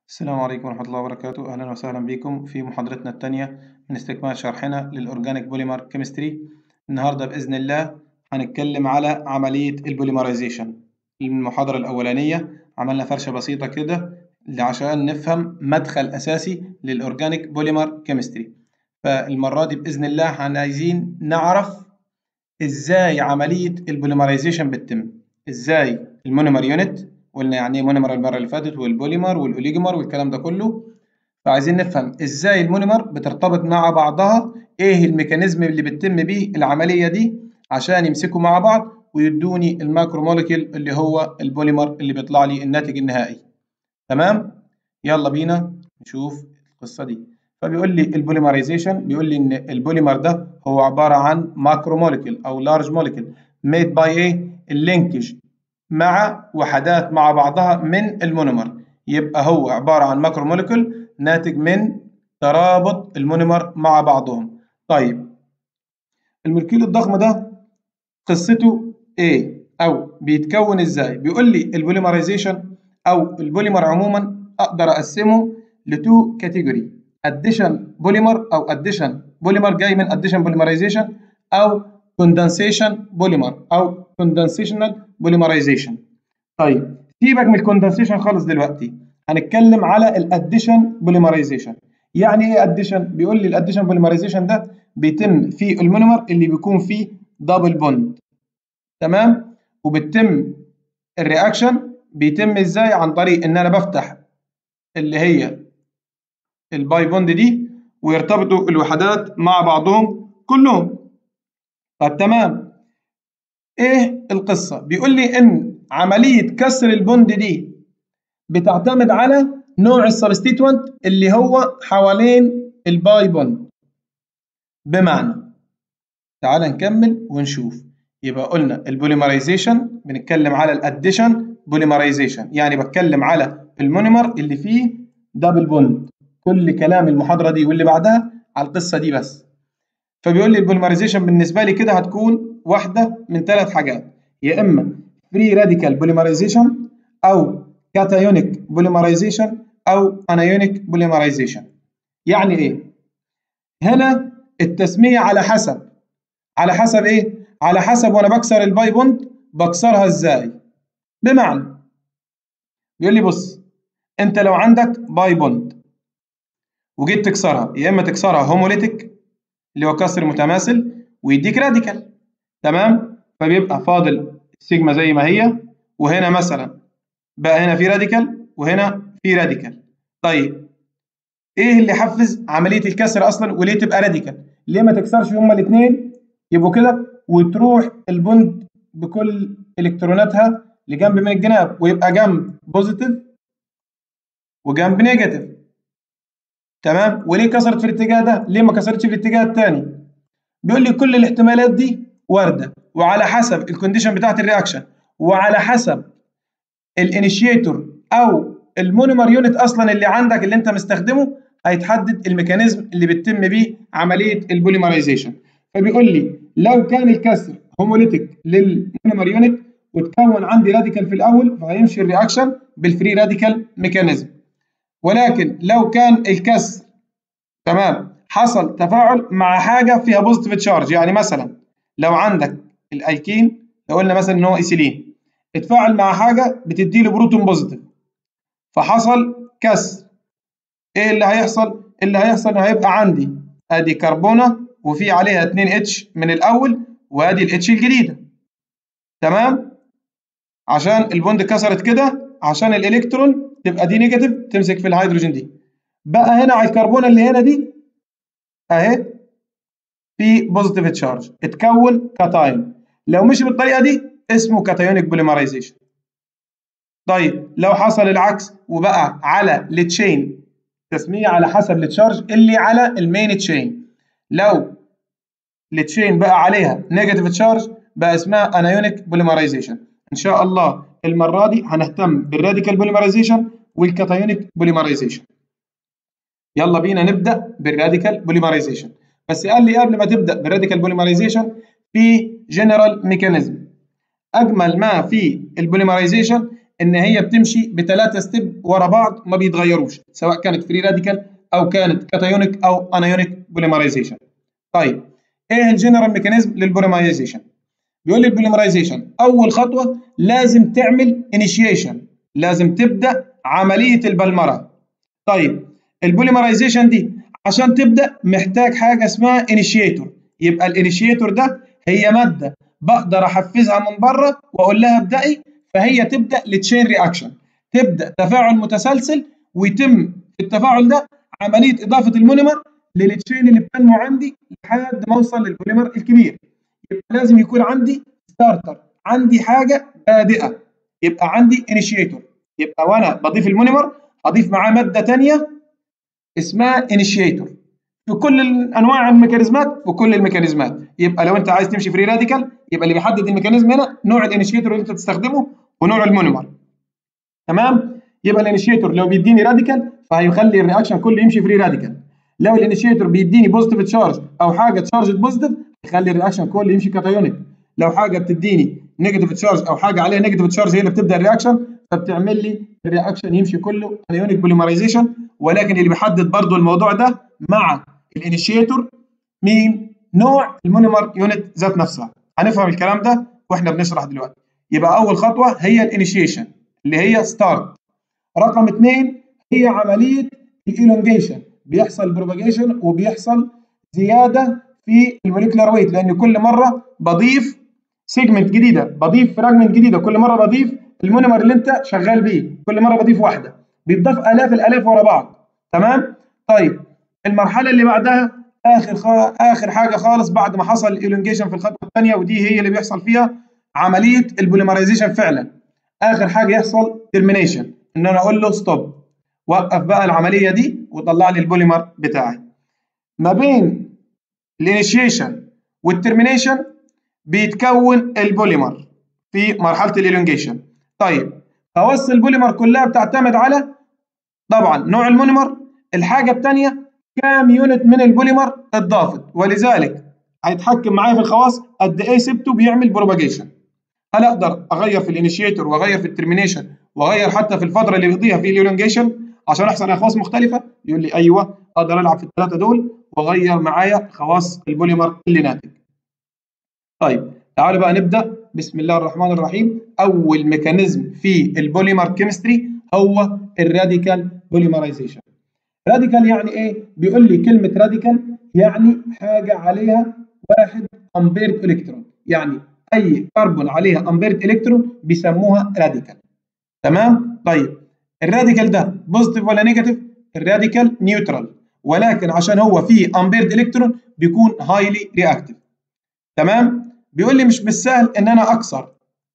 السلام عليكم ورحمة الله وبركاته أهلا وسهلا بكم في محاضرتنا الثانية من استكمال شرحنا للأورجانيك بوليمر كيمستري النهاردة بإذن الله هنتكلم على عملية البوليمرايزيشن المحاضرة الأولانية عملنا فرشة بسيطة كده عشان نفهم مدخل أساسي للأورجانيك بوليمر كيمستري فالمرة دي بإذن الله عايزين نعرف إزاي عملية البوليمرايزيشن بتتم إزاي المونومر يونت قلنا يعني ايه مونيمر المره اللي فاتت والبوليمر والاوليجومر والكلام ده كله فعايزين نفهم ازاي المونيمر بترتبط مع بعضها ايه الميكانيزم اللي بتتم بيه العمليه دي عشان يمسكوا مع بعض ويدوني الماكرو موليكيول اللي هو البوليمر اللي بيطلع لي الناتج النهائي تمام يلا بينا نشوف القصه دي فبيقول لي البوليمرايزيشن بيقول لي ان البوليمر ده هو عباره عن ماكرو موليكيول او لارج موليكيول ميد باي ايه اللينكج مع وحدات مع بعضها من المونومر يبقى هو عبارة عن ماكرو موليكول ناتج من ترابط المونومر مع بعضهم طيب المولكيول الضخم ده قصته ايه او بيتكون ازاي بيقول لي البوليمرايزيشن او البوليمر عموما اقدر اقسمه لتو كاتيجوري اديشن بوليمر او اديشن بوليمر جاي من اديشن بوليمرايزيشن او كوندنسيشن بوليمر او كوندنسيشنال بوليمرايزيشن طيب سيبك من الكوندنسيشن خالص دلوقتي هنتكلم على الاديشن بوليمرايزيشن يعني ايه اديشن بيقول لي الاديشن بوليمرايزيشن ده بيتم في المونومر اللي بيكون فيه دبل بوند تمام وبتتم الرياكشن بيتم ازاي عن طريق ان انا بفتح اللي هي الباي بوند دي ويرتبطوا الوحدات مع بعضهم كلهم طب تمام ايه القصه بيقول لي ان عمليه كسر البوند دي بتعتمد على نوع السبستيتوانت اللي هو حوالين الباي بوند بمعنى تعال نكمل ونشوف يبقى قلنا البوليمرايزيشن بنتكلم على الاديشن بوليمرايزيشن يعني بتكلم على المونيمر اللي فيه دبل بوند كل كلام المحاضره دي واللي بعدها على القصه دي بس فبيقول لي البوليمرايزيشن بالنسبه لي كده هتكون واحده من ثلاث حاجات يا اما فري راديكال بوليمرايزيشن او كاتايونيك بوليمرايزيشن او انايونيك بوليمرايزيشن يعني ايه هنا التسميه على حسب على حسب ايه على حسب وانا بكسر الباي بوند بكسرها ازاي بمعنى بيقول لي بص انت لو عندك باي بوند وجيت تكسرها يا اما تكسرها هوموليتيك اللي هو كسر متماثل ويديك راديكال تمام فبيبقى فاضل السيجما زي ما هي وهنا مثلا بقى هنا في راديكال وهنا في راديكال طيب ايه اللي حفز عمليه الكسر اصلا وليه تبقى راديكال ليه ما تكسرش هما الاثنين يبقوا كده وتروح البوند بكل الكتروناتها لجنب من الجناب ويبقى جنب بوزيتيف وجنب نيجاتيف تمام وليه كسرت في الاتجاه ده ليه ما كسرتش في الاتجاه الثاني بيقول لي كل الاحتمالات دي وارده وعلى حسب الكونديشن بتاعت الرياكشن وعلى حسب الانيشيتور او المونيمر يونت اصلا اللي عندك اللي انت مستخدمه هيتحدد الميكانيزم اللي بتتم بيه عمليه البوليمرايزيشن فبيقول لي لو كان الكسر هوموليتيك للمونيمر يونت وتكون عندي راديكال في الاول فهيمشي الرياكشن بالفري راديكال ميكانيزم ولكن لو كان الكسر تمام حصل تفاعل مع حاجه فيها بوزيتيف تشارج يعني مثلا لو عندك الالكين لو قلنا مثلا ان هو ايثيلين اتفاعل مع حاجه بتدي له بروتون بوزيتيف فحصل كسر ايه اللي هيحصل اللي هيحصل هيبقى عندي ادي كربونه وفي عليها 2 اتش من الاول وادي الاتش الجديده تمام عشان البوند كسرت كده عشان الالكترون تبقى دي نيجاتيف تمسك في الهيدروجين دي بقى هنا على الكربونه اللي هنا دي اهي في بوزيتيف تشارج اتكون كاتاين لو مشي بالطريقه دي اسمه كاتايونيك بوليمرايزيشن طيب لو حصل العكس وبقى على التشين تسميه على حسب التشارج اللي على المين تشين لو التشين بقى عليها نيجاتيف تشارج بقى اسمها انايونيك بوليمرايزيشن ان شاء الله المره دي هنهتم بالراديكال بوليمرايزيشن والكاتايونيك بوليمرايزيشن يلا بينا نبدا بالراديكال بوليمرايزيشن بس قال لي قبل ما تبدا بالراديكال بوليمرايزيشن في جنرال ميكانيزم اجمل ما في البوليمرايزيشن ان هي بتمشي بثلاثه ستيب ورا بعض ما بيتغيروش سواء كانت فري راديكال او كانت كاتايونيك او انايونيك بوليمرايزيشن طيب ايه الجنرال ميكانيزم للبوليمرايزيشن بيقول لي البوليمرايزيشن اول خطوه لازم تعمل انيشيشن لازم تبدا عمليه البلمره طيب البوليمرايزيشن دي عشان تبدا محتاج حاجه اسمها انيشيتور يبقى الانيشيتور ده هي ماده بقدر احفزها من بره واقول لها ابدأي فهي تبدا لتشين رياكشن تبدا تفاعل متسلسل ويتم في التفاعل ده عمليه اضافه المونيمر للتشين اللي بتنمو عندي لحد ما اوصل للبوليمر الكبير يبقى لازم يكون عندي ستارتر عندي حاجه بادئه يبقى عندي انيشيتور يبقى وانا بضيف المونيمر هضيف معاه ماده ثانيه اسمها انيشيتور في كل انواع الميكانيزمات في كل الميكانيزمات يبقى لو انت عايز تمشي فري راديكال يبقى اللي بيحدد الميكانيزم هنا نوع الانيشيتور اللي انت تستخدمه ونوع المونيمر تمام يبقى الانيشيتور لو بيديني راديكال فهيخلي الرياكشن كله يمشي فري راديكال لو الانيشيتور بيديني بوزيتيف تشارج او حاجه تشارج بوزيتيف يخلي الرياكشن كله يمشي كاتايونيك لو حاجه بتديني نيجاتيف تشارج او حاجه عليها نيجاتيف تشارج هي اللي بتبدا الرياكشن فبتعمل لي الرياكشن يمشي كله انيونيك بوليمرايزيشن ولكن اللي بيحدد برضو الموضوع ده مع الانيشيتور مين نوع المونيمر يونت ذات نفسها هنفهم الكلام ده واحنا بنشرح دلوقتي يبقى اول خطوه هي الانيشيشن اللي هي ستارت رقم اثنين هي عمليه الايلونجيشن بيحصل بروباجيشن وبيحصل زياده في الموليكولار ويت لان كل مره بضيف سيجمنت جديده بضيف فراجمنت جديده كل مره بضيف المونيمر اللي انت شغال بيه كل مره بضيف واحده بيتضاف الاف الالاف ورا بعض تمام طيب المرحله اللي بعدها اخر خ... اخر حاجه خالص بعد ما حصل الايلونجيشن في الخطوه الثانيه ودي هي اللي بيحصل فيها عمليه البوليمرايزيشن فعلا اخر حاجه يحصل ترمينيشن ان انا اقول له ستوب وقف بقى العمليه دي وطلع لي البوليمر بتاعي ما بين الانيشيشن والترمينيشن بيتكون البوليمر في مرحله الايلونجيشن طيب خواص البوليمر كلها بتعتمد على طبعا نوع المونيمر الحاجه الثانيه كام يونت من البوليمر اتضافت ولذلك هيتحكم معايا في الخواص قد ايه سبته بيعمل بروباجيشن هل اقدر اغير في الانيشيتور واغير في الترمينيشن واغير حتى في الفتره اللي بيقضيها في اليولونجيشن عشان احصل على خواص مختلفه يقول لي ايوه اقدر العب في الثلاثه دول واغير معايا خواص البوليمر اللي ناتج طيب تعالوا بقى نبدا بسم الله الرحمن الرحيم اول ميكانيزم في البوليمر كيمستري هو الراديكال بوليمرايزيشن راديكال يعني ايه بيقول لي كلمه راديكال يعني حاجه عليها واحد امبيرد الكترون يعني اي كربون عليها امبيرد الكترون بيسموها راديكال تمام طيب الراديكال ده بوزيتيف ولا نيجاتيف الراديكال نيوترال ولكن عشان هو فيه امبيرد الكترون بيكون هايلي رياكتيف تمام بيقول لي مش بالسهل ان انا اكسر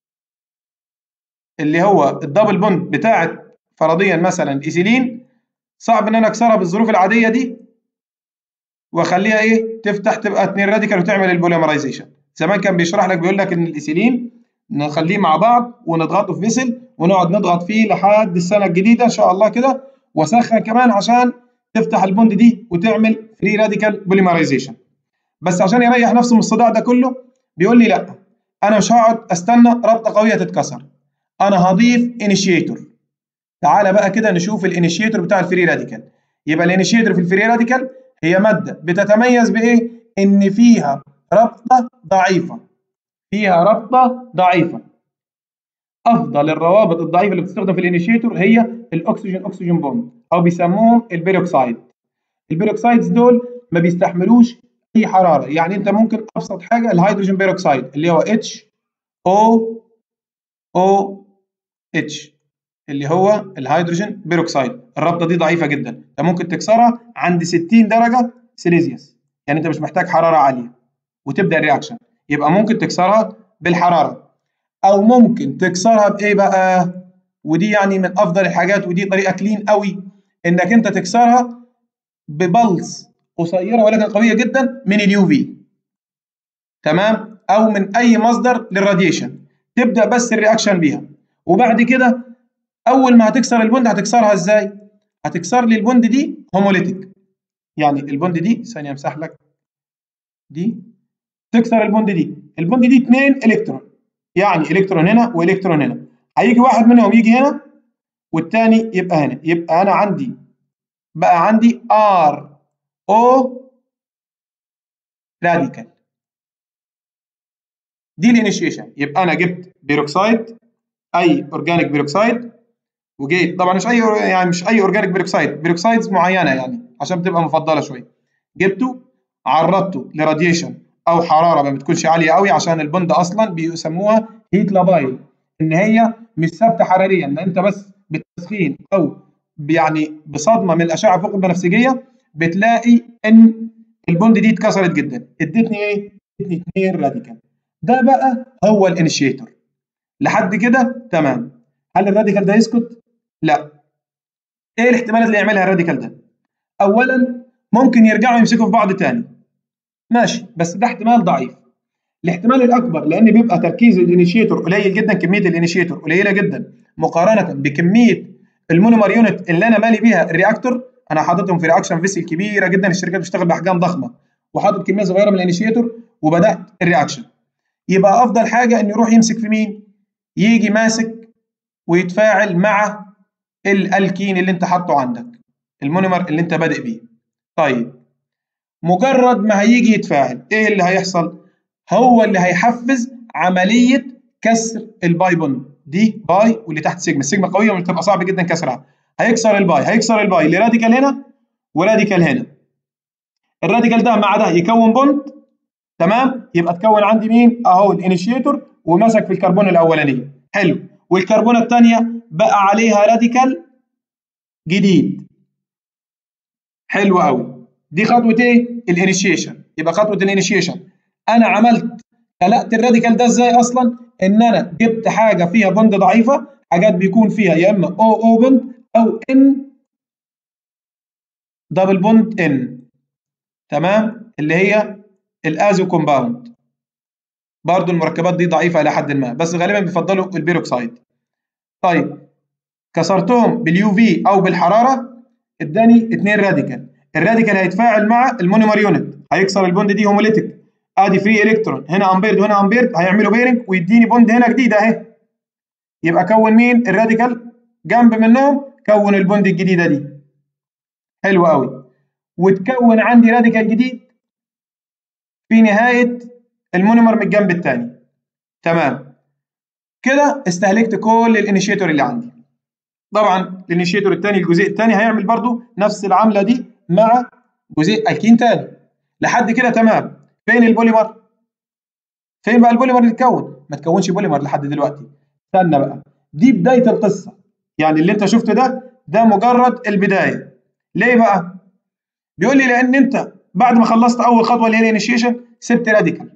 اللي هو الدبل بوند بتاعت فرضيا مثلا ايثيلين صعب ان انا اكسرها بالظروف العاديه دي واخليها ايه تفتح تبقى اتنين راديكال وتعمل البوليمرايزيشن زمان كان بيشرح لك بيقول لك ان الايثيلين نخليه مع بعض ونضغطه في فيسل ونقعد نضغط فيه لحد السنه الجديده ان شاء الله كده واسخن كمان عشان تفتح البوند دي وتعمل فري راديكال بوليمرايزيشن بس عشان يريح نفسه من الصداع ده كله بيقول لي لا انا مش هقعد استنى رابطه قويه تتكسر انا هضيف انيشيتور تعالى بقى كده نشوف الانيشيتور بتاع الفري راديكال يبقى الانيشيتور في الفري راديكال هي ماده بتتميز بايه ان فيها رابطه ضعيفه فيها رابطه ضعيفه افضل الروابط الضعيفه اللي بتستخدم في الانيشيتور هي الاكسجين اكسجين بوند او بيسموهم البيروكسايد البيروكسايدز دول ما بيستحملوش اي حراره يعني انت ممكن ابسط حاجه الهيدروجين بيروكسايد اللي هو اتش او او اتش اللي هو الهيدروجين بيروكسايد الرابطه دي ضعيفه جدا انت ممكن تكسرها عند 60 درجه سيليزيوس يعني انت مش محتاج حراره عاليه وتبدا الرياكشن يبقى ممكن تكسرها بالحراره او ممكن تكسرها بايه بقى ودي يعني من افضل الحاجات ودي طريقه كلين قوي انك انت تكسرها ببلس قصيره ولكن قويه جدا من اليو في تمام او من اي مصدر للراديشن تبدا بس الرياكشن بيها وبعد كده اول ما هتكسر البوند هتكسرها ازاي هتكسر لي البوند دي هوموليتيك يعني البوند دي ثانيه امسح لك دي تكسر البوند دي البوند دي 2 الكترون يعني الكترون هنا والكترون هنا هيجي واحد منهم يجي هنا والتاني يبقى هنا يبقى انا عندي بقى عندي ار او راديكال دي الانيشيشن يبقى انا جبت بيروكسايد اي اورجانيك بيروكسايد وجيت طبعا مش اي يعني مش اي اورجانيك بيروكسايد بيروكسايدز معينه يعني عشان بتبقى مفضله شويه جبته عرضته لراديشن او حراره ما بتكونش عاليه قوي عشان البند اصلا بيسموها هيت لابايل ان هي مش ثابته حراريا ان انت بس بالتسخين او يعني بصدمه من الاشعه فوق البنفسجيه بتلاقي ان البوند دي اتكسرت جدا ادتني ايه؟ ادتني اثنين راديكال ده بقى هو الانيشيتور لحد كده تمام هل الراديكال ده يسكت؟ لا ايه الاحتمالات اللي يعملها الراديكال ده؟ اولا ممكن يرجعوا يمسكوا في بعض تاني ماشي بس ده احتمال ضعيف الاحتمال الاكبر لان بيبقى تركيز الانيشيتور قليل جدا كميه الانيشيتور قليله جدا مقارنه بكميه المونومر يونت اللي انا مالي بيها الرياكتور انا حاططهم في رياكشن فيسل كبيره جدا الشركات بتشتغل باحجام ضخمه وحاطط كميه صغيره من الانيشيتور وبدات الرياكشن يبقى افضل حاجه انه يروح يمسك في مين يجي ماسك ويتفاعل مع الالكين اللي انت حاطه عندك المونومر اللي انت بادئ بيه طيب مجرد ما هيجي يتفاعل ايه اللي هيحصل هو اللي هيحفز عمليه كسر الباي بوند دي باي واللي تحت سيجما السيجما قويه وبتبقى صعب جدا كسرها هيكسر الباي هيكسر الباي لراديكال هنا وراديكال هنا الراديكال ده مع ده يكون بوند تمام يبقى تكون عندي مين اهو الانيشيتور ومسك في الكربون الاولانيه حلو والكربونه الثانيه بقى عليها راديكال جديد حلو قوي دي خطوه ايه الانيشيشن يبقى خطوه الانيشيشن انا عملت خلقت الراديكال ده ازاي اصلا ان انا جبت حاجه فيها بوند ضعيفه حاجات بيكون فيها يا اما او او بوند او ان دبل بوند ان تمام اللي هي الازو كومباوند برضو المركبات دي ضعيفه الى حد ما بس غالبا بيفضلوا البيروكسايد طيب كسرتهم باليو في او بالحراره اداني اتنين راديكال الراديكال هيتفاعل مع المونومر يونت هيكسر البوند دي هوموليتيك ادي فري الكترون هنا امبيرد وهنا امبيرد هيعملوا بيرنج ويديني بوند هنا جديده اهي يبقى كون مين الراديكال جنب منهم كون البوند الجديده دي حلو قوي وتكون عندي راديكال جديد في نهايه المونومر من الجنب الثاني تمام كده استهلكت كل الانيشيتور اللي عندي طبعا الانيشيتور الثاني الجزء الثاني هيعمل برضو نفس العمله دي مع جزيء الكين ثاني لحد كده تمام فين البوليمر فين بقى البوليمر اللي اتكون ما تكونش بوليمر لحد دلوقتي استنى بقى دي بدايه القصه يعني اللي انت شفته ده ده مجرد البدايه ليه بقى بيقول لي لان انت بعد ما خلصت اول خطوه اللي هي الانيشيشن سبت راديكال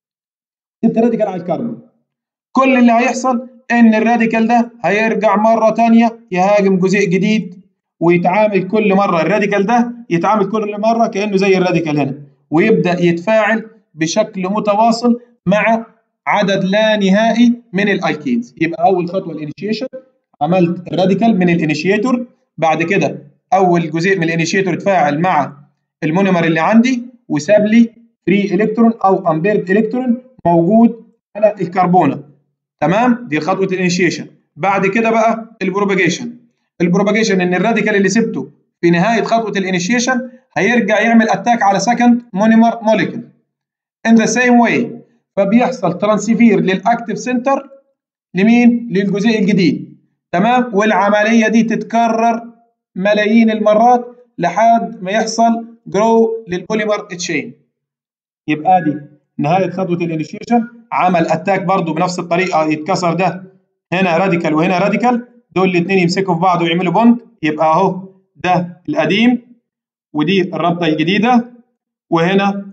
سبت راديكال على الكربون كل اللي هيحصل ان الراديكال ده هيرجع مره ثانيه يهاجم جزيء جديد ويتعامل كل مره الراديكال ده يتعامل كل مره كانه زي الراديكال هنا ويبدا يتفاعل بشكل متواصل مع عدد لا نهائي من الالكينز يبقى اول خطوه الانيشيشن عملت الراديكال من الانيشيتور بعد كده اول جزء من الانيشيتور اتفاعل مع المونيمر اللي عندي وساب لي فري الكترون او امبيرد الكترون موجود على الكربونه تمام دي خطوه الانيشيشن بعد كده بقى البروباجيشن البروباجيشن ان الراديكال اللي سبته في نهايه خطوه الانيشيشن هيرجع يعمل اتاك على سكند مونيمر موليكول ان ذا سيم واي فبيحصل ترانسفير للاكتيف سنتر لمين للجزيء الجديد تمام والعمليه دي تتكرر ملايين المرات لحد ما يحصل جرو للبوليمر تشين يبقى دي نهايه خطوه الانيشيشن عمل اتاك برضو بنفس الطريقه يتكسر ده هنا راديكال وهنا راديكال دول الاثنين يمسكوا في بعض ويعملوا بوند يبقى اهو ده القديم ودي الرابطه الجديده وهنا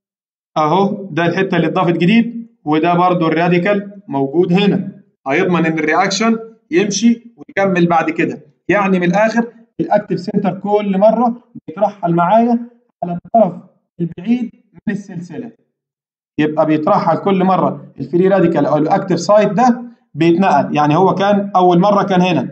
اهو ده الحته اللي اتضافت جديد وده برضو الراديكال موجود هنا هيضمن ان الرياكشن يمشي ويكمل بعد كده يعني من الاخر الاكتيف سنتر كل مره بيترحل معايا على الطرف البعيد من السلسله يبقى بيترحل كل مره الفري راديكال او الاكتيف سايت ده بيتنقل يعني هو كان اول مره كان هنا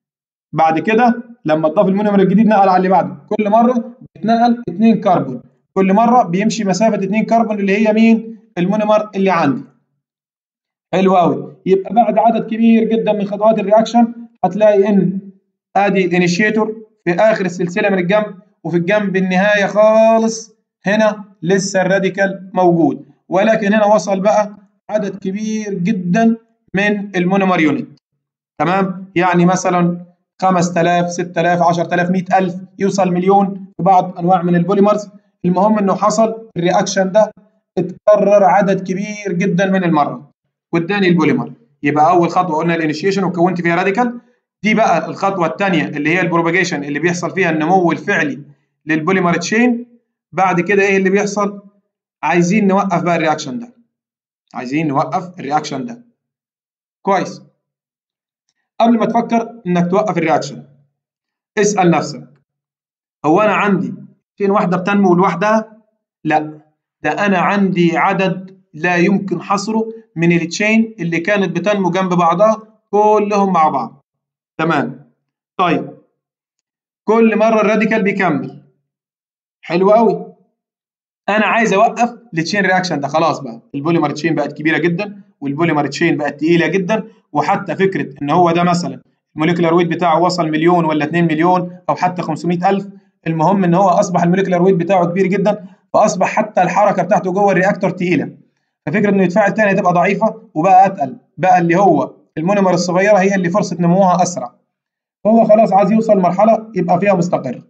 بعد كده لما اتضاف المونومر الجديد نقل على اللي بعده كل مره بيتنقل 2 كربون كل مره بيمشي مسافه 2 كربون اللي هي مين المونومر اللي عندي حلو قوي يبقى بعد عدد كبير جدا من خطوات الرياكشن هتلاقي ان ادي الانيشيتور في اخر السلسله من الجنب وفي الجنب النهايه خالص هنا لسه الراديكال موجود ولكن هنا وصل بقى عدد كبير جدا من المونومر يونت تمام يعني مثلا 5000 6000 10000 100000 يوصل مليون في بعض انواع من البوليمرز المهم انه حصل الرياكشن ده اتكرر عدد كبير جدا من المرات واداني البوليمر يبقى اول خطوه قلنا الانيشيشن وكونت فيها راديكال دي بقى الخطوه الثانيه اللي هي البروباجيشن اللي بيحصل فيها النمو الفعلي للبوليمر تشين بعد كده ايه اللي بيحصل عايزين نوقف بقى الرياكشن ده عايزين نوقف الرياكشن ده كويس قبل ما تفكر انك توقف الرياكشن اسال نفسك هو انا عندي تشين واحده بتنمو لوحدها لا ده انا عندي عدد لا يمكن حصره من التشين اللي كانت بتنمو جنب بعضها كلهم مع بعض تمام طيب كل مره الراديكال بيكمل حلو قوي انا عايز اوقف التشين رياكشن ده خلاص بقى البوليمر تشين بقت كبيره جدا والبوليمر تشين بقت تقيله جدا وحتى فكره ان هو ده مثلا الموليكولار ويت بتاعه وصل مليون ولا 2 مليون او حتى 500000 المهم ان هو اصبح الموليكولار ويت بتاعه كبير جدا فاصبح حتى الحركه بتاعته جوه الرياكتور تقيله ففكره انه يتفاعل تاني تبقى ضعيفه وبقى اتقل بقى اللي هو المونيمر الصغيره هي اللي فرصه نموها اسرع فهو خلاص عايز يوصل لمرحله يبقى فيها مستقر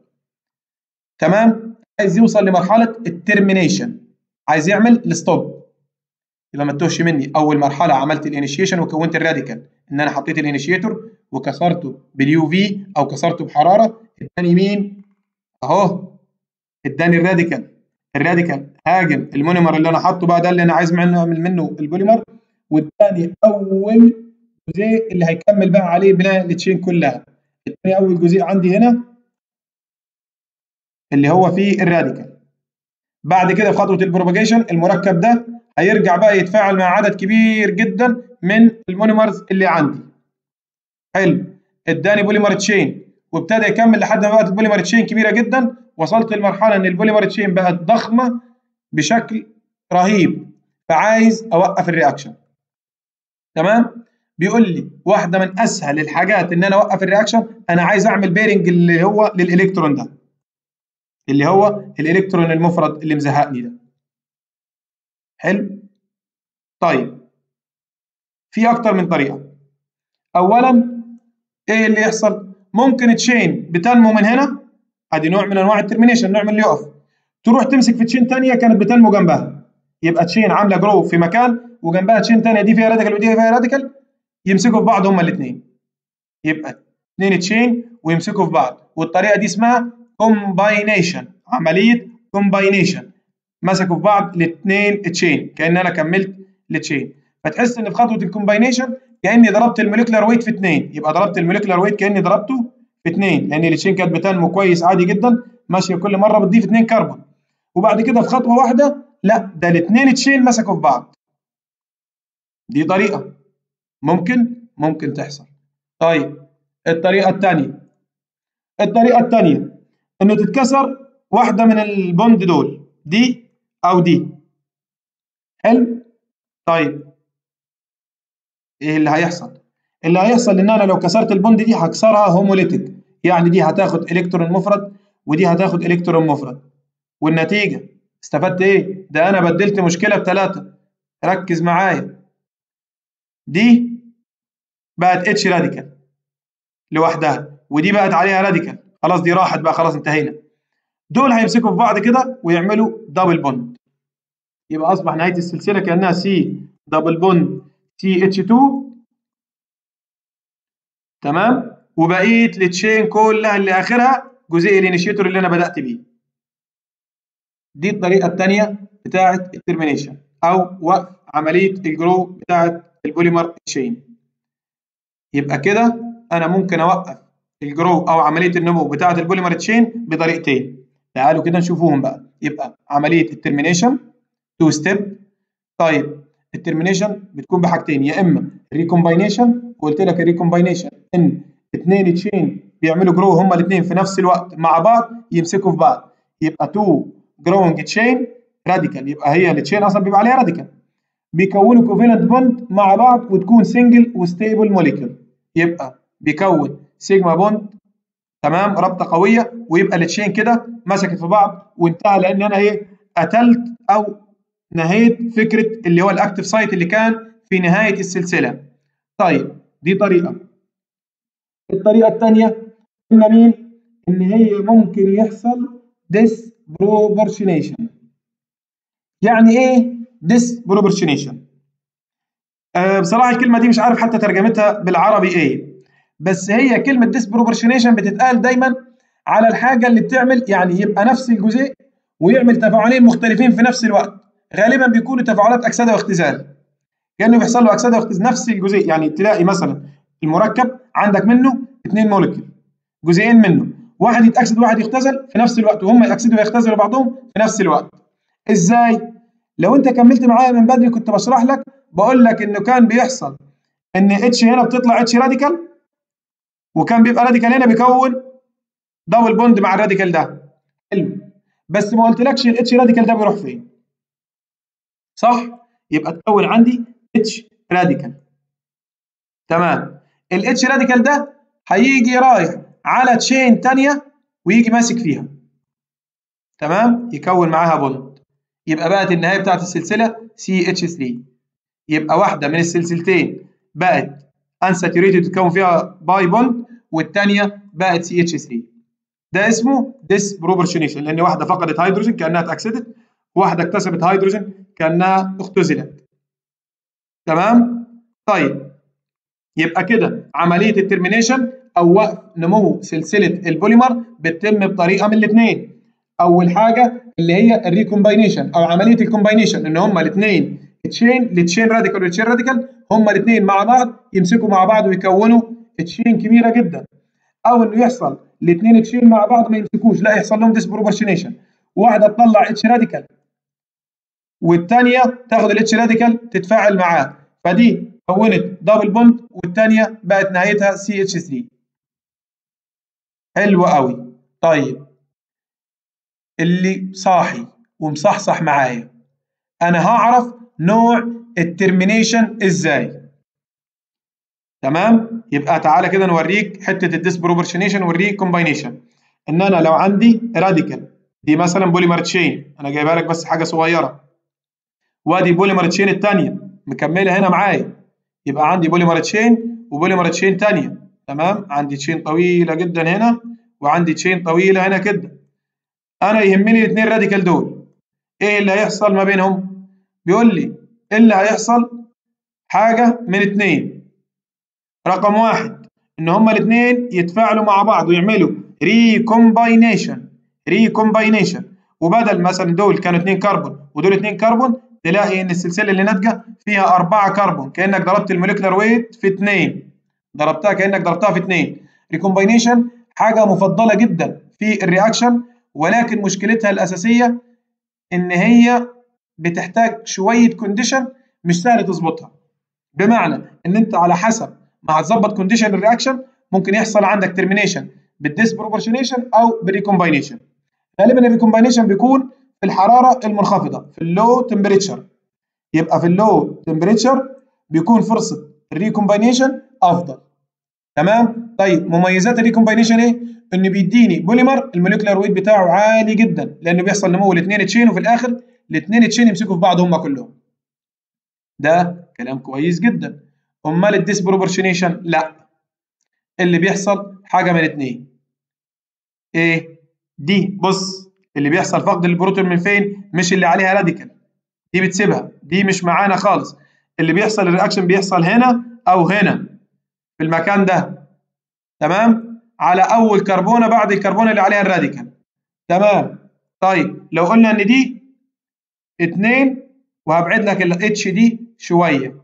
تمام عايز يوصل لمرحله الترمينيشن عايز يعمل الستوب يبقى ما تتوهش مني اول مرحله عملت الانيشيشن وكونت الراديكال ان انا حطيت الانيشيتور وكسرته باليو في او كسرته بحراره اداني مين اهو اداني الراديكال الراديكال هاجم المونيمر اللي انا حاطه بقى ده اللي انا عايز منه اعمل منه البوليمر واداني اول جزيء اللي هيكمل بقى عليه بناء التشين كلها اداني اول جزيء عندي هنا اللي هو فيه الراديكال بعد كده في خطوه البروباجيشن المركب ده هيرجع بقى يتفاعل مع عدد كبير جدا من المونيمرز اللي عندي حلو اداني بوليمر تشين وابتدى يكمل لحد ما بقت البوليمر تشين كبيره جدا وصلت لمرحله ان البوليمر تشين بقت ضخمه بشكل رهيب فعايز اوقف الرياكشن تمام بيقول لي واحده من اسهل الحاجات ان انا اوقف الرياكشن انا عايز اعمل بيرنج اللي هو للالكترون ده اللي هو الالكترون المفرد اللي مزهقني ده حلو طيب في اكتر من طريقه اولا ايه اللي يحصل ممكن تشين بتنمو من هنا ادي نوع من انواع الترمينيشن نوع من اللي يقف تروح تمسك في تشين ثانيه كانت بتنمو جنبها يبقى تشين عامله جرو في مكان وجنبها تشين ثانيه دي فيها راديكال ودي فيها راديكال يمسكوا في بعض هما الاثنين يبقى اثنين تشين ويمسكوا في بعض والطريقه دي اسمها كومباينيشن عمليه كومباينيشن مسكوا في بعض الاثنين تشين كان انا كملت التشين فتحس ان في خطوه الكومباينيشن كاني ضربت الموليكولار ويت في اثنين يبقى ضربت الموليكولار ويت كاني ضربته في اثنين لان التشين كانت بتنمو كويس عادي جدا ماشيه كل مره بتضيف اثنين كربون وبعد كده في خطوه واحده لا ده الاثنين تشين مسكوا في بعض دي طريقه ممكن ممكن تحصل طيب الطريقه الثانيه الطريقه الثانيه انه تتكسر واحده من البوند دول دي او دي حلو طيب ايه اللي هيحصل اللي هيحصل ان انا لو كسرت البوند دي هكسرها هوموليتيك يعني دي هتاخد الكترون مفرد ودي هتاخد الكترون مفرد والنتيجه استفدت ايه ده انا بدلت مشكله بثلاثه ركز معايا دي بقت اتش راديكال لوحدها ودي بقت عليها راديكال خلاص دي راحت بقى خلاص انتهينا دول هيمسكوا في بعض كده ويعملوا دبل بوند يبقى اصبح نهايه السلسله كانها سي دبل بوند سي اتش 2 تمام وبقيه التشين كلها اللي اخرها جزيء الانيشيتور اللي انا بدات بيه دي الطريقه الثانيه بتاعه الترمينيشن او وقف عمليه الجرو بتاعه البوليمر تشين يبقى كده انا ممكن اوقف الجرو او عمليه النمو بتاعه البوليمر تشين بطريقتين تعالوا كده نشوفوهم بقى يبقى عمليه الترمينيشن تو ستيب طيب الترمينيشن بتكون بحاجتين يا اما ريكومباينيشن وقلت لك الريكومباينيشن ان اثنين تشين بيعملوا جرو هما الاثنين في نفس الوقت مع بعض يمسكوا في بعض يبقى تو جروينج تشين راديكال يبقى هي التشين اصلا بيبقى عليها راديكال بيكونوا كوفالنت بوند مع بعض وتكون سنجل وستيبل موليكيول يبقى بيكون سيجما بوند تمام رابطه قويه ويبقى التشين كده مسكت في بعض وانتهى لان انا ايه قتلت او نهيت فكره اللي هو الاكتف سايت اللي كان في نهايه السلسله طيب دي طريقه الطريقه الثانيه قلنا مين ان هي ممكن يحصل ديس بروبورشنيشن يعني ايه ديس بروبورشنيشن أه بصراحه الكلمه دي مش عارف حتى ترجمتها بالعربي ايه بس هي كلمه ديس بروبورشنيشن بتتقال دايما على الحاجه اللي بتعمل يعني يبقى نفس الجزيء ويعمل تفاعلين مختلفين في نفس الوقت غالبا بيكونوا تفاعلات اكسده واختزال كانه بيحصل له اكسده واختزال نفس الجزيء يعني تلاقي مثلا المركب عندك منه اثنين مولكيول جزئين منه واحد يتاكسد وواحد يختزل في نفس الوقت وهم ياكسدوا ويختزلوا بعضهم في نفس الوقت ازاي لو انت كملت معايا من بدري كنت بشرح لك بقول لك انه كان بيحصل ان اتش هنا بتطلع اتش راديكال وكان بيبقى راديكال هنا بيكون دبل بوند مع الراديكال ده حلو بس ما قلتلكش الاتش راديكال ده بيروح فين صح يبقى تكون عندي اتش راديكال تمام الاتش راديكال ده هيجي رايح على تشين ثانيه ويجي ماسك فيها تمام يكون معاها بوند يبقى بقت النهايه بتاعت السلسله سي اتش 3 يبقى واحده من السلسلتين بقت انساتوريتد تكون فيها باي بوند والثانيه بقت سي اتش 3 ده اسمه ديس بروبورشنيشن لان واحده فقدت هيدروجين كانها اتاكسدت واحده اكتسبت هيدروجين كانها اختزلت تمام طيب يبقى كده عمليه الترمينيشن او وقف نمو سلسله البوليمر بتتم بطريقه من الاثنين اول حاجه اللي هي الريكومباينيشن او عمليه الكومباينيشن ان هما الاثنين تشين لتشين راديكال وتشين راديكال هما الاثنين مع بعض يمسكوا مع بعض ويكونوا تشين كبيره جدا او انه يحصل الاثنين تشين مع بعض ما يمسكوش لا يحصل لهم ديسبروبورشنيشن واحده تطلع اتش راديكال والثانيه تاخد الاتش راديكال تتفاعل معاه فدي كونت دبل بوند والثانيه بقت نهايتها سي اتش 3 حلو قوي طيب اللي صاحي ومصحصح معايا انا هعرف نوع الترمينيشن ازاي تمام يبقى تعالى كده نوريك حته الديسبروبورشنيشن والريكومباينيشن ان انا لو عندي راديكال دي مثلا بوليمر تشين انا جايبها لك بس حاجه صغيره وادي بوليمر تشين الثانيه مكمله هنا معايا يبقى عندي بوليمر تشين وبوليمر تشين ثانيه تمام عندي تشين طويله جدا هنا وعندي تشين طويله هنا كده انا يهمني الاثنين راديكال دول ايه اللي هيحصل ما بينهم بيقول لي ايه اللي هيحصل حاجه من اثنين رقم واحد ان هما الاثنين يتفاعلوا مع بعض ويعملوا ريكومباينيشن ريكومباينيشن وبدل مثلا دول كانوا اثنين كربون ودول اثنين كربون تلاقي ان السلسله اللي ناتجه فيها أربعة كربون كانك ضربت الموليكولار ويت في اثنين ضربتها كانك ضربتها في اثنين ريكومباينيشن حاجه مفضله جدا في الرياكشن ولكن مشكلتها الاساسيه ان هي بتحتاج شويه كونديشن مش سهل تظبطها بمعنى ان انت على حسب ما هتظبط كونديشن الرياكشن ممكن يحصل عندك ترمينيشن بالديسبروبورشنيشن او بالريكومباينيشن غالبا الريكومباينيشن بيكون في الحراره المنخفضه في اللو تمبريتشر يبقى في اللو تمبريتشر بيكون فرصه الريكومباينيشن افضل تمام طيب مميزات الريكومباينيشن ايه انه بيديني بوليمر الموليكولار ويت بتاعه عالي جدا لانه بيحصل نمو الاثنين تشين وفي الاخر الاثنين تشين يمسكوا في بعض هم كلهم ده كلام كويس جدا امال الديسبروبورشنيشن لا اللي بيحصل حاجه من اثنين ايه دي بص اللي بيحصل فقد البروتون من فين مش اللي عليها راديكال دي بتسيبها دي مش معانا خالص اللي بيحصل الرياكشن بيحصل هنا او هنا في المكان ده تمام على اول كربونه بعد الكربونه اللي عليها الراديكال تمام طيب لو قلنا ان دي اتنين وهبعد لك الاتش دي شويه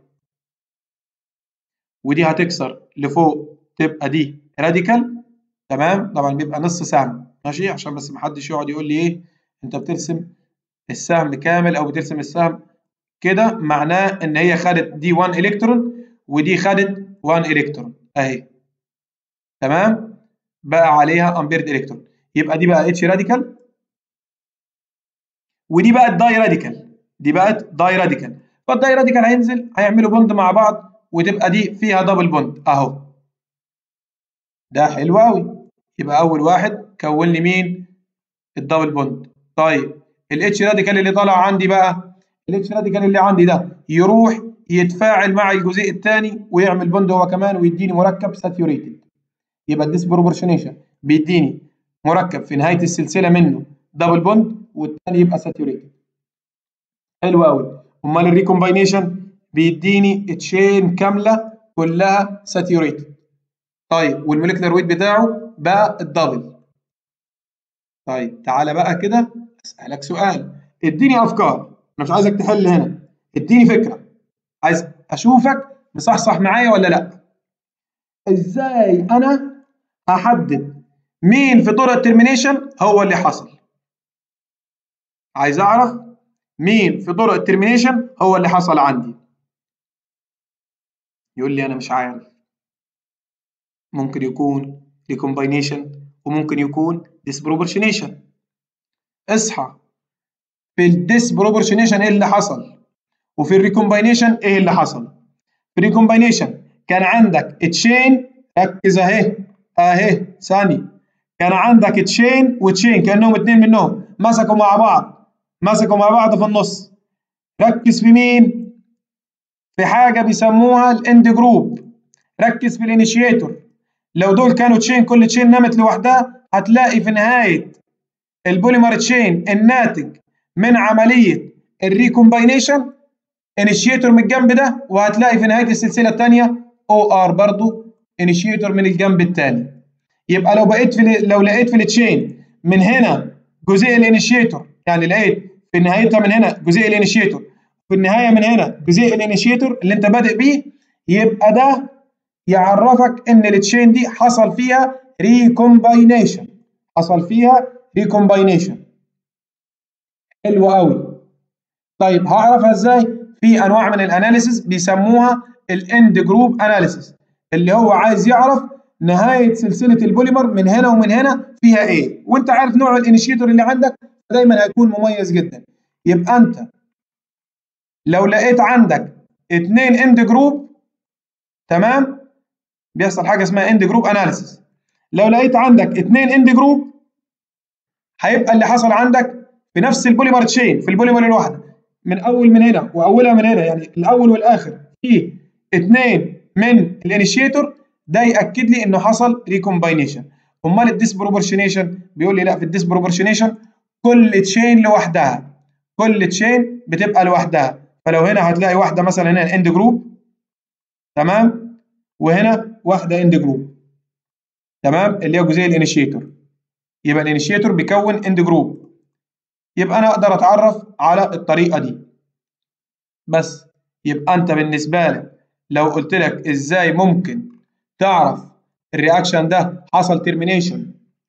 ودي هتكسر لفوق تبقى دي راديكال تمام طبعا بيبقى نص سهم ماشي عشان بس محدش يقعد يقول لي ايه انت بترسم السهم كامل او بترسم السهم كده معناه ان هي خدت دي 1 الكترون ودي خدت 1 الكترون اهي تمام بقى عليها امبيرد الكترون يبقى دي بقى اتش راديكال ودي بقت داي راديكال دي بقت داي راديكال فالداي راديكال هينزل هيعملوا بوند مع بعض وتبقى دي فيها دبل بوند اهو ده حلو قوي يبقى اول واحد كون لي مين الدبل بوند طيب الاتش راديكال اللي طالع عندي بقى الاتش راديكال اللي عندي ده يروح يتفاعل مع الجزيء الثاني ويعمل بوند هو كمان ويديني مركب ساتيوريتد يبقى الديسبروبورشنيشن بيديني مركب في نهايه السلسله منه دبل بوند والثاني يبقى ساتيوريتد حلو قوي امال الريكومباينيشن بيديني تشين كامله كلها ساتيوريتد طيب والموليكولار ويت بتاعه بقى الدبل طيب تعالى بقى كده اسالك سؤال اديني افكار انا مش عايزك تحل هنا اديني فكره عايز اشوفك مصحصح معايا ولا لا ازاي انا هحدد مين في طرق الترمينيشن هو اللي حصل عايز اعرف مين في طرق الترمينيشن هو اللي حصل عندي يقول لي انا مش عارف ممكن يكون ريكومباينيشن وممكن يكون ديسبروبورشنيشن اصحى في الديسبروبورشنيشن ايه اللي حصل وفي الريكومباينيشن ايه اللي حصل في الريكومباينيشن كان عندك تشين ركز اهي اهي ثاني كان عندك تشين وتشين كانهم اتنين منهم مسكوا مع بعض مسكوا مع بعض في النص ركز في مين في حاجه بيسموها الاند جروب ركز في الانيشيتور لو دول كانوا تشين كل تشين نامت لوحدها هتلاقي في نهايه البوليمر تشين الناتج من عمليه الريكومباينيشن انيشيتور من الجنب ده وهتلاقي في نهايه السلسله الثانيه او ار برضو انيشيتور من الجنب الثاني يبقى لو بقيت في لو لقيت في التشين من هنا جزيء الانيشيتور يعني لقيت في نهايتها من هنا جزيء الانيشيتور في النهايه من هنا جزيء الانيشيتور اللي انت بادئ بيه يبقى ده يعرفك ان التشين دي حصل فيها ريكومباينيشن حصل فيها ريكومباينيشن حلو قوي طيب هعرفها ازاي في انواع من الاناليسيس بيسموها الاند جروب اناليسيس اللي هو عايز يعرف نهايه سلسله البوليمر من هنا ومن هنا فيها ايه وانت عارف نوع الانيشيتور اللي عندك دايما هيكون مميز جدا يبقى انت لو لقيت عندك اتنين اند جروب تمام بيحصل حاجه اسمها اند جروب اناليسيس لو لقيت عندك اتنين اند جروب هيبقى اللي حصل عندك في نفس البوليمر تشين في البوليمر الواحده من اول من هنا واولها من هنا يعني الاول والاخر في اتنين من الانيشيتور ده ياكد لي انه حصل ريكومباينيشن امال الديسبروبورشنيشن بيقول لي لا في الديسبروبورشنيشن كل تشين لوحدها كل تشين بتبقى لوحدها فلو هنا هتلاقي واحده مثلا هنا اند جروب تمام وهنا واحده اند جروب تمام اللي هي جزيء الانيشيتور يبقى الانيشيتور بيكون اند جروب يبقى انا اقدر اتعرف على الطريقه دي بس يبقى انت بالنسبه لك لو قلت لك ازاي ممكن تعرف الرياكشن ده حصل ترمينيشن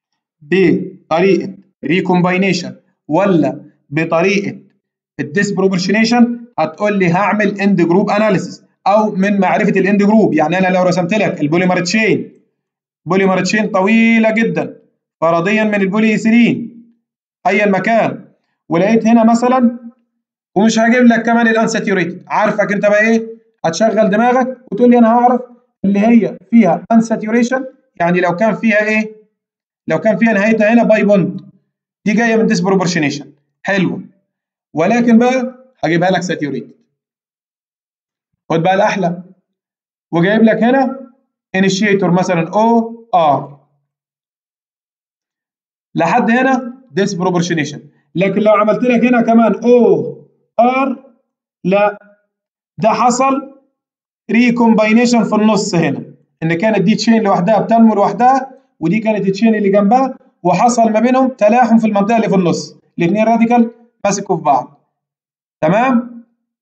بطريقه ريكومباينيشن ولا بطريقه الديسبروبورشنيشن هتقول لي هعمل اند جروب اناليسيس او من معرفه الاند جروب يعني انا لو رسمت لك البوليمر تشين بوليمر تشين طويله جدا فرضيا من البولي ايثيلين ايا مكان ولقيت هنا مثلا ومش هجيب لك كمان الانساتيوريتد عارفك انت بقى ايه هتشغل دماغك وتقول لي انا هعرف اللي هي فيها انساتيوريشن يعني لو كان فيها ايه لو كان فيها نهايتها هنا باي بوند دي جايه من ديسبروبورشنيشن حلوه ولكن بقى هجيبها لك ساتيوريتد خد بقى الاحلى وجايب لك هنا انيشيتور مثلا او ار لحد هنا ديسبروبورشنيشن لكن لو عملت لك هنا كمان او ار لا ده حصل ريكومباينيشن في النص هنا ان كانت دي تشين لوحدها بتنمو لوحدها ودي كانت التشين اللي جنبها وحصل ما بينهم تلاحم في المنطقه اللي في النص الاثنين راديكال ماسكوا في بعض تمام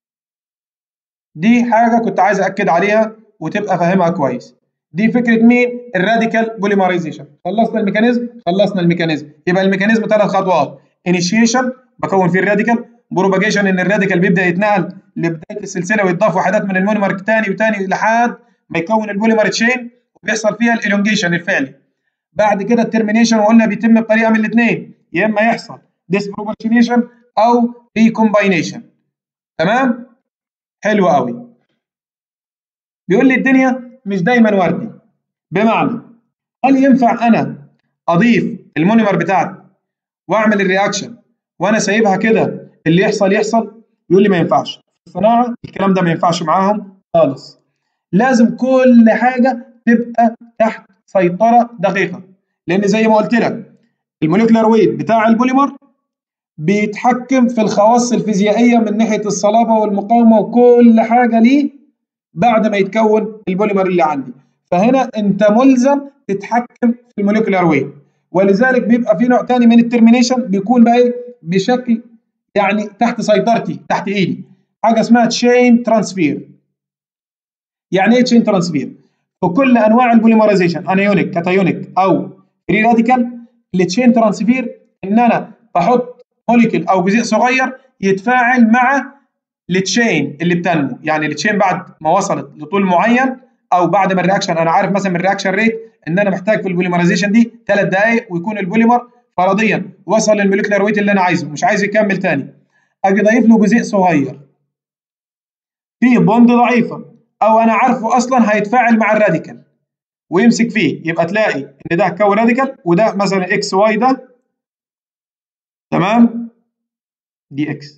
دي حاجه كنت عايز اكد عليها وتبقى فاهمها كويس دي فكره مين الراديكال بوليمرايزيشن خلصنا الميكانيزم خلصنا الميكانيزم يبقى الميكانيزم ثلاث خطوات انيشيشن بكون فيه الراديكال بروباجيشن ان الراديكال بيبدا يتنقل لبدايه السلسله ويضاف وحدات من المونيمر تاني وتاني لحد ما يكون البوليمر تشين وبيحصل فيها الالونجيشن الفعلي بعد كده الترمينيشن وقلنا بيتم بطريقه من الاثنين يا اما يحصل ديسبروبورشنيشن او ريكومباينيشن تمام حلو قوي بيقول لي الدنيا مش دايما وردي بمعنى هل ينفع انا اضيف المونيمر بتاعتي واعمل الرياكشن وانا سايبها كده اللي يحصل يحصل يقول لي ما ينفعش في الصناعه الكلام ده ما ينفعش معاهم خالص لازم كل حاجه تبقى تحت سيطره دقيقه لان زي ما قلت لك الموليكولار ويت بتاع البوليمر بيتحكم في الخواص الفيزيائيه من ناحيه الصلابه والمقاومه وكل حاجه ليه بعد ما يتكون البوليمر اللي عندي فهنا انت ملزم تتحكم في الموليكولار ويت ولذلك بيبقى في نوع تاني من الترمينيشن بيكون بقى ايه بشكل يعني تحت سيطرتي تحت ايدي حاجه اسمها تشين ترانسفير يعني ايه تشين ترانسفير في كل انواع البوليمرايزيشن انايونيك كاتايونيك او فري راديكال التشين ترانسفير ان انا بحط موليكول او جزيء صغير يتفاعل مع التشين اللي بتنمو يعني التشين بعد ما وصلت لطول معين او بعد ما الرياكشن انا عارف مثلا من الرياكشن ريت ان انا محتاج في البوليمرايزيشن دي ثلاث دقائق ويكون البوليمر فرضيا وصل للموليكولار ويت اللي انا عايزه مش عايز يكمل تاني اجي ضايف له جزيء صغير فيه بوند ضعيفه او انا عارفه اصلا هيتفاعل مع الراديكال ويمسك فيه يبقى تلاقي ان ده كون راديكال وده مثلا اكس واي ده تمام دي اكس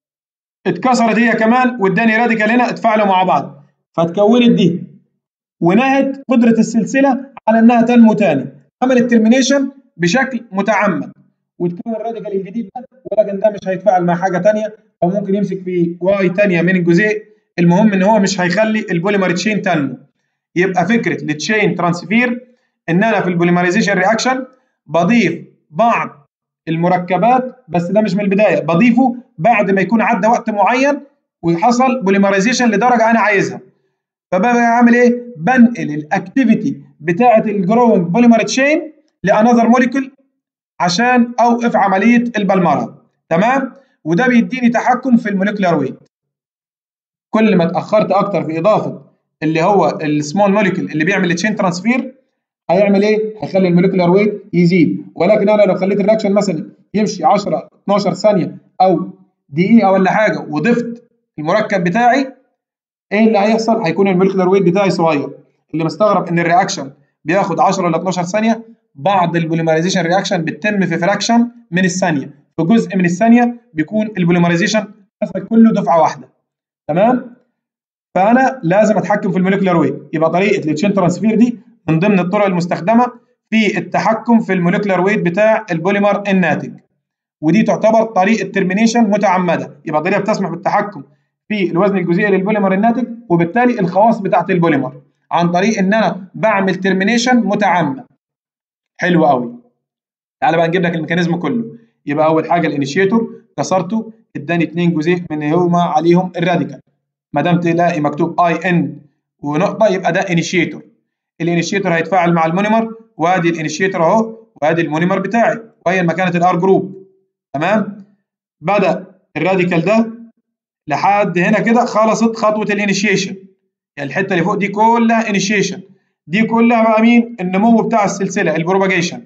اتكسرت هي كمان واداني راديكال هنا اتفاعلوا مع بعض فتكونت دي ونهت قدره السلسله على انها تنمو تاني عملت ترمينيشن بشكل متعمد وتكون الراديكال الجديد ده ولكن ده مش هيتفاعل مع حاجه تانيه او ممكن يمسك في واي تانيه من الجزيء المهم ان هو مش هيخلي البوليمر تشين تنمو يبقى فكره التشين ترانسفير ان انا في البوليمرايزيشن رياكشن بضيف بعض المركبات بس ده مش من البدايه بضيفه بعد ما يكون عدى وقت معين وحصل بوليمرايزيشن لدرجه انا عايزها فبقى اعمل ايه بنقل الاكتيفيتي بتاعه الجروينج بوليمر تشين لانذر موليكول عشان اوقف عمليه البلمره تمام وده بيديني تحكم في الموليكولار ويت كل ما اتاخرت اكتر في اضافه اللي هو السمول موليكول اللي بيعمل تشين ترانسفير هيعمل ايه؟ هيخلي الموليكولار ويت يزيد ولكن انا لو خليت الرياكشن مثلا يمشي 10 12 ثانيه او دقيقه ولا حاجه وضفت المركب بتاعي ايه اللي هيحصل؟ هيكون الموليكولار ويت بتاعي صغير اللي مستغرب ان الرياكشن بياخد 10 ولا 12 ثانيه بعض البوليمرايزيشن رياكشن بتتم في فراكشن من الثانيه في جزء من الثانيه بيكون البوليمرايزيشن حصل كله دفعه واحده تمام؟ فانا لازم اتحكم في الموليكولار ويت يبقى طريقه التشين ترانسفير دي من ضمن الطرق المستخدمه في التحكم في الموليكولار ويت بتاع البوليمر الناتج ودي تعتبر طريقه ترمينيشن متعمده يبقى طريقه بتسمح بالتحكم في الوزن الجزيئي للبوليمر الناتج وبالتالي الخواص بتاعه البوليمر عن طريق ان انا بعمل ترمينيشن متعمد حلو قوي تعالى بقى نجيب لك الميكانيزم كله يبقى اول حاجه الانيشيتور كسرته اداني اثنين جزيء من هما عليهم الراديكال ما دام تلاقي مكتوب اي ان ونقطه يبقى ده انيشيتور الانيشيتور هيتفاعل مع المونيمر وادي الانيشيتور اهو وادي المونيمر بتاعي وهي مكانه الار جروب تمام بدا الراديكال ده لحد هنا كده خلصت خطوه الانيشيشن يعني الحته اللي فوق دي كلها انيشيشن دي كلها بقى مين النمو بتاع السلسله البروباجيشن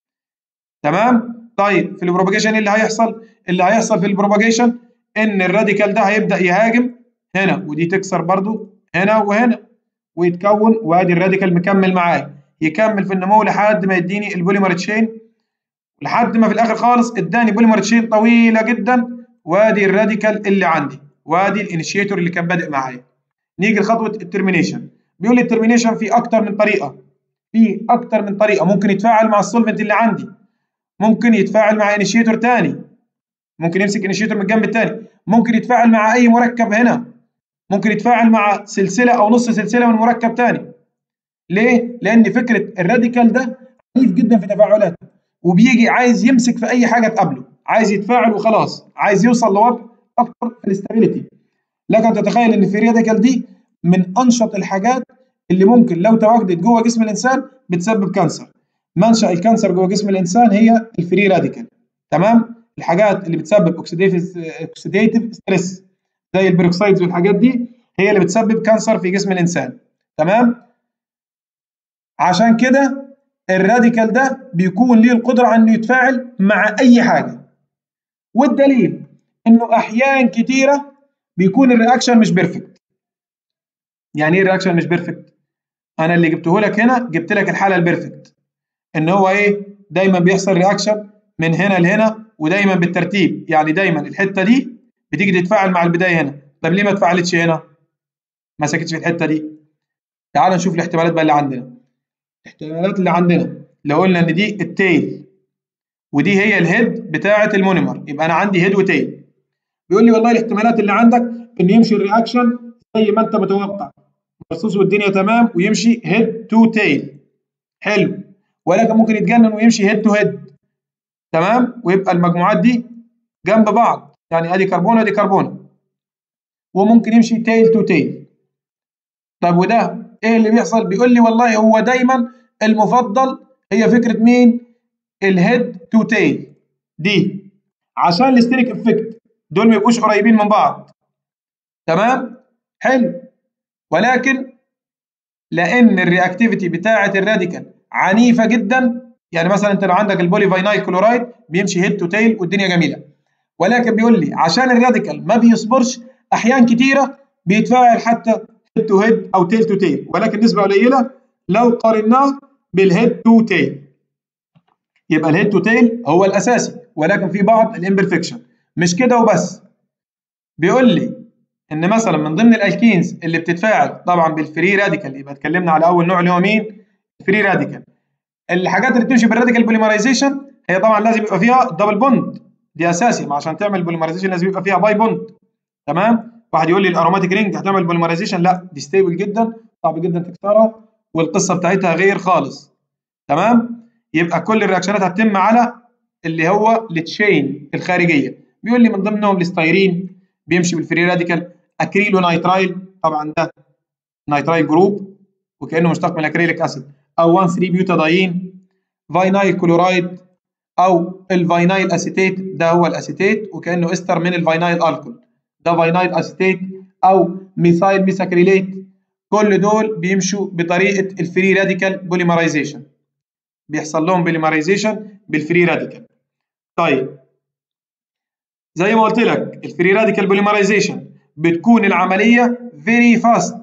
تمام طيب في البروباجيشن اللي هيحصل اللي هيحصل في البروباجيشن ان الراديكال ده هيبدا يهاجم هنا ودي تكسر برضو هنا وهنا ويتكون وادي الراديكال مكمل معايا يكمل في النمو لحد ما يديني البوليمر تشين لحد ما في الاخر خالص اداني بوليمر تشين طويله جدا وادي الراديكال اللي عندي وادي الانيشيتور اللي كان بادئ معايا نيجي لخطوه الترمينيشن بيقول لي الترمينيشن في اكتر من طريقه في اكتر من طريقه ممكن يتفاعل مع السولفنت اللي عندي ممكن يتفاعل مع انيشيتور تاني ممكن يمسك انيشيتور من الجنب التاني ممكن يتفاعل مع اي مركب هنا ممكن يتفاعل مع سلسله او نص سلسله من مركب تاني ليه لان فكره الراديكال ده عنيف جدا في تفاعلاته وبيجي عايز يمسك في اي حاجه تقابله عايز يتفاعل وخلاص عايز يوصل لوضع اكتر في الاستابيليتي لك ان تتخيل ان الفري راديكال دي من انشط الحاجات اللي ممكن لو تواجدت جوه جسم الانسان بتسبب كانسر منشا الكانسر جوه جسم الانسان هي الفري راديكال تمام الحاجات اللي بتسبب اوكسيديتيف اوكسيديتيف ستريس زي البيروكسيدز والحاجات دي هي اللي بتسبب كانسر في جسم الانسان تمام عشان كده الراديكال ده بيكون ليه القدره على انه يتفاعل مع اي حاجه والدليل انه احيان كتيره بيكون الرياكشن مش بيرفكت يعني ايه الرياكشن مش بيرفكت انا اللي جبته لك هنا جبت لك الحاله البيرفكت ان هو ايه دايما بيحصل رياكشن من هنا لهنا ودايما بالترتيب يعني دايما الحته دي بتيجي تتفاعل مع البدايه هنا طب ليه ما اتفاعلتش هنا ما سكتش في الحته دي تعال نشوف الاحتمالات بقى اللي عندنا الاحتمالات اللي عندنا لو قلنا ان دي التيل ودي هي الهيد بتاعه المونيمر يبقى انا عندي هيد وتيل بيقول لي والله الاحتمالات اللي عندك ان يمشي الرياكشن زي ما انت متوقع مرصوص والدنيا تمام ويمشي هيد تو تيل حلو ولكن ممكن يتجنن ويمشي هيد تو هيد تمام ويبقى المجموعات دي جنب بعض يعني ادي كربون ادي كربون وممكن يمشي تيل تو تيل طب وده ايه اللي بيحصل بيقول لي والله هو دايما المفضل هي فكره مين الهيد تو تيل دي عشان الاستريك افكت دول ما يبقوش قريبين من بعض تمام حلو ولكن لان الرياكتيفيتي بتاعه الراديكال عنيفه جدا يعني مثلا انت لو عندك البولي فاينايل كلورايد بيمشي هيد تو تيل والدنيا جميله ولكن بيقول لي عشان الراديكال ما بيصبرش احيان كتيره بيتفاعل حتى هيد تو هيد او تيل تو تيل ولكن نسبه قليله لو قارناه بالهيد تو تيل يبقى الهيد تو تيل هو الاساسي ولكن في بعض الامبرفكشن مش كده وبس بيقول لي ان مثلا من ضمن الالكينز اللي بتتفاعل طبعا بالفري راديكال يبقى اتكلمنا على اول نوع اللي هو مين الفري راديكال الحاجات اللي بتمشي بالراديكال بوليمرايزيشن هي طبعا لازم يبقى فيها دبل بوند دي اساسي ما عشان تعمل بوليمرايزيشن لازم يبقى فيها باي بوند تمام واحد يقول لي الاروماتيك رينج هتعمل بوليمرايزيشن لا دي ستيبل جدا صعب جدا تكسرها والقصه بتاعتها غير خالص تمام يبقى كل الرياكشنات هتتم على اللي هو التشين الخارجيه بيقول لي من ضمنهم الستايرين بيمشي بالفري راديكال اكريلو نايترايل طبعا ده نايترايل جروب وكانه مشتق من الاكريليك اسيد او 1 3 بيوتاداين فاينايل كلورايد او الفاينايل اسيتيت ده هو الاسيتيت وكانه استر من الفاينايل الكول ده فاينايل اسيتيت او ميثايل ميثاكريليت كل دول بيمشوا بطريقه الفري راديكال بوليمرايزيشن بيحصل لهم بوليمرايزيشن بالفري راديكال طيب زي ما قلت لك الفري راديكال بوليمرايزيشن بتكون العمليه فيري فاست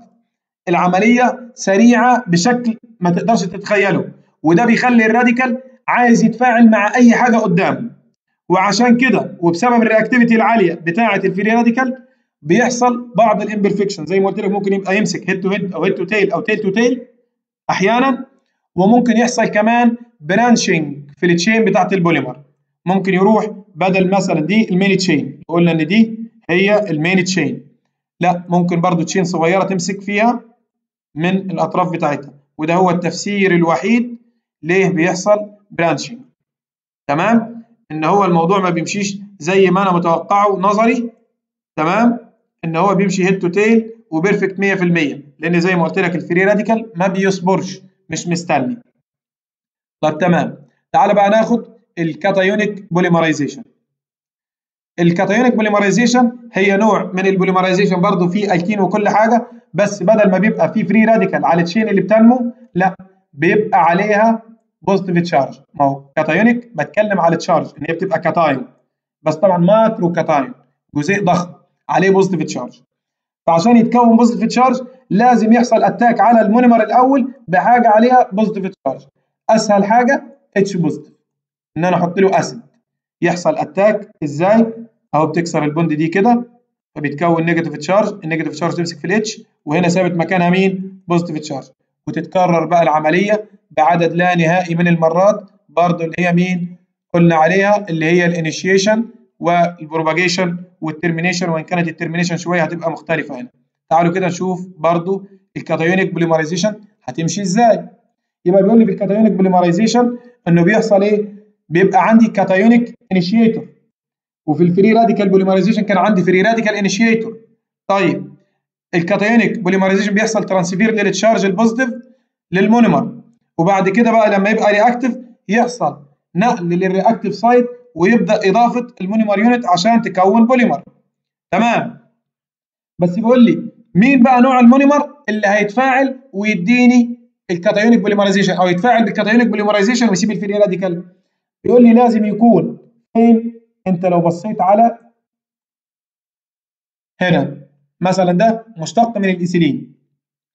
العمليه سريعه بشكل ما تقدرش تتخيله وده بيخلي الراديكال عايز يتفاعل مع اي حاجه قدامه وعشان كده وبسبب الرياكتيفيتي العاليه بتاعه الفري راديكال بيحصل بعض الامبرفكشن زي ما قلت لك ممكن يبقى يمسك هيد تو هيد او هيد تو تيل او تيل تو تيل احيانا وممكن يحصل كمان برانشنج في التشين بتاعه البوليمر ممكن يروح بدل مثلا دي المين تشين قلنا ان دي هي المين تشين لا ممكن برضو تشين صغيره تمسك فيها من الاطراف بتاعتها وده هو التفسير الوحيد ليه بيحصل برانشنج تمام ان هو الموضوع ما بيمشيش زي ما انا متوقعه نظري تمام ان هو بيمشي هيد تو تيل وبيرفكت 100% لان زي ما قلت لك الفري راديكال ما بيصبرش مش مستني طب تمام تعال بقى ناخد الكاتايونيك بوليمرايزيشن الكاتايونيك بوليمرايزيشن هي نوع من البوليمرايزيشن برضه فيه الكين وكل حاجه بس بدل ما بيبقى فيه فري راديكال على التشين اللي بتنمو لا بيبقى عليها بوزيتيف تشارج ما هو كاتايونيك بتكلم على التشارج ان هي بتبقى كاتايون بس طبعا ماكرو كاتايون جزيء ضخم عليه بوزيتيف تشارج فعشان يتكون بوزيتيف تشارج لازم يحصل اتاك على المونيمر الاول بحاجه عليها بوزيتيف تشارج اسهل حاجه اتش بوزيتيف ان انا احط له اسيد يحصل اتاك ازاي اهو بتكسر البوند دي كده فبيتكون نيجاتيف تشارج النيجاتيف تشارج تمسك في الاتش وهنا ثابت مكانها مين بوزيتيف تشارج وتتكرر بقى العمليه بعدد لا نهائي من المرات برضو اللي هي مين قلنا عليها اللي هي الانيشيشن والبروباجيشن والترمينيشن وان كانت الترمينيشن شويه هتبقى مختلفه هنا تعالوا كده نشوف برضو الكاتايونيك بوليمرايزيشن هتمشي ازاي يبقى بيقول لي في الكاتايونيك بوليمرايزيشن انه بيحصل ايه بيبقى عندي كاتايونيك انيشيتور وفي الفري راديكال بوليمرايزيشن كان عندي فري راديكال انيشيتور طيب الكاتايونيك بوليمرايزيشن بيحصل ترانسفير للتشارج البوزيتيف للمونيمر وبعد كده بقى لما يبقى رياكتيف يحصل نقل للرياكتيف سايت ويبدا اضافه المونيمر يونت عشان تكون بوليمر تمام بس بيقول لي مين بقى نوع المونيمر اللي هيتفاعل ويديني الكاتايونيك بوليمرايزيشن او يتفاعل بالكاتايونيك بوليمرايزيشن ويسيب الفري راديكال بيقول لي لازم يكون فين انت لو بصيت على هنا مثلا ده مشتق من الايثيلين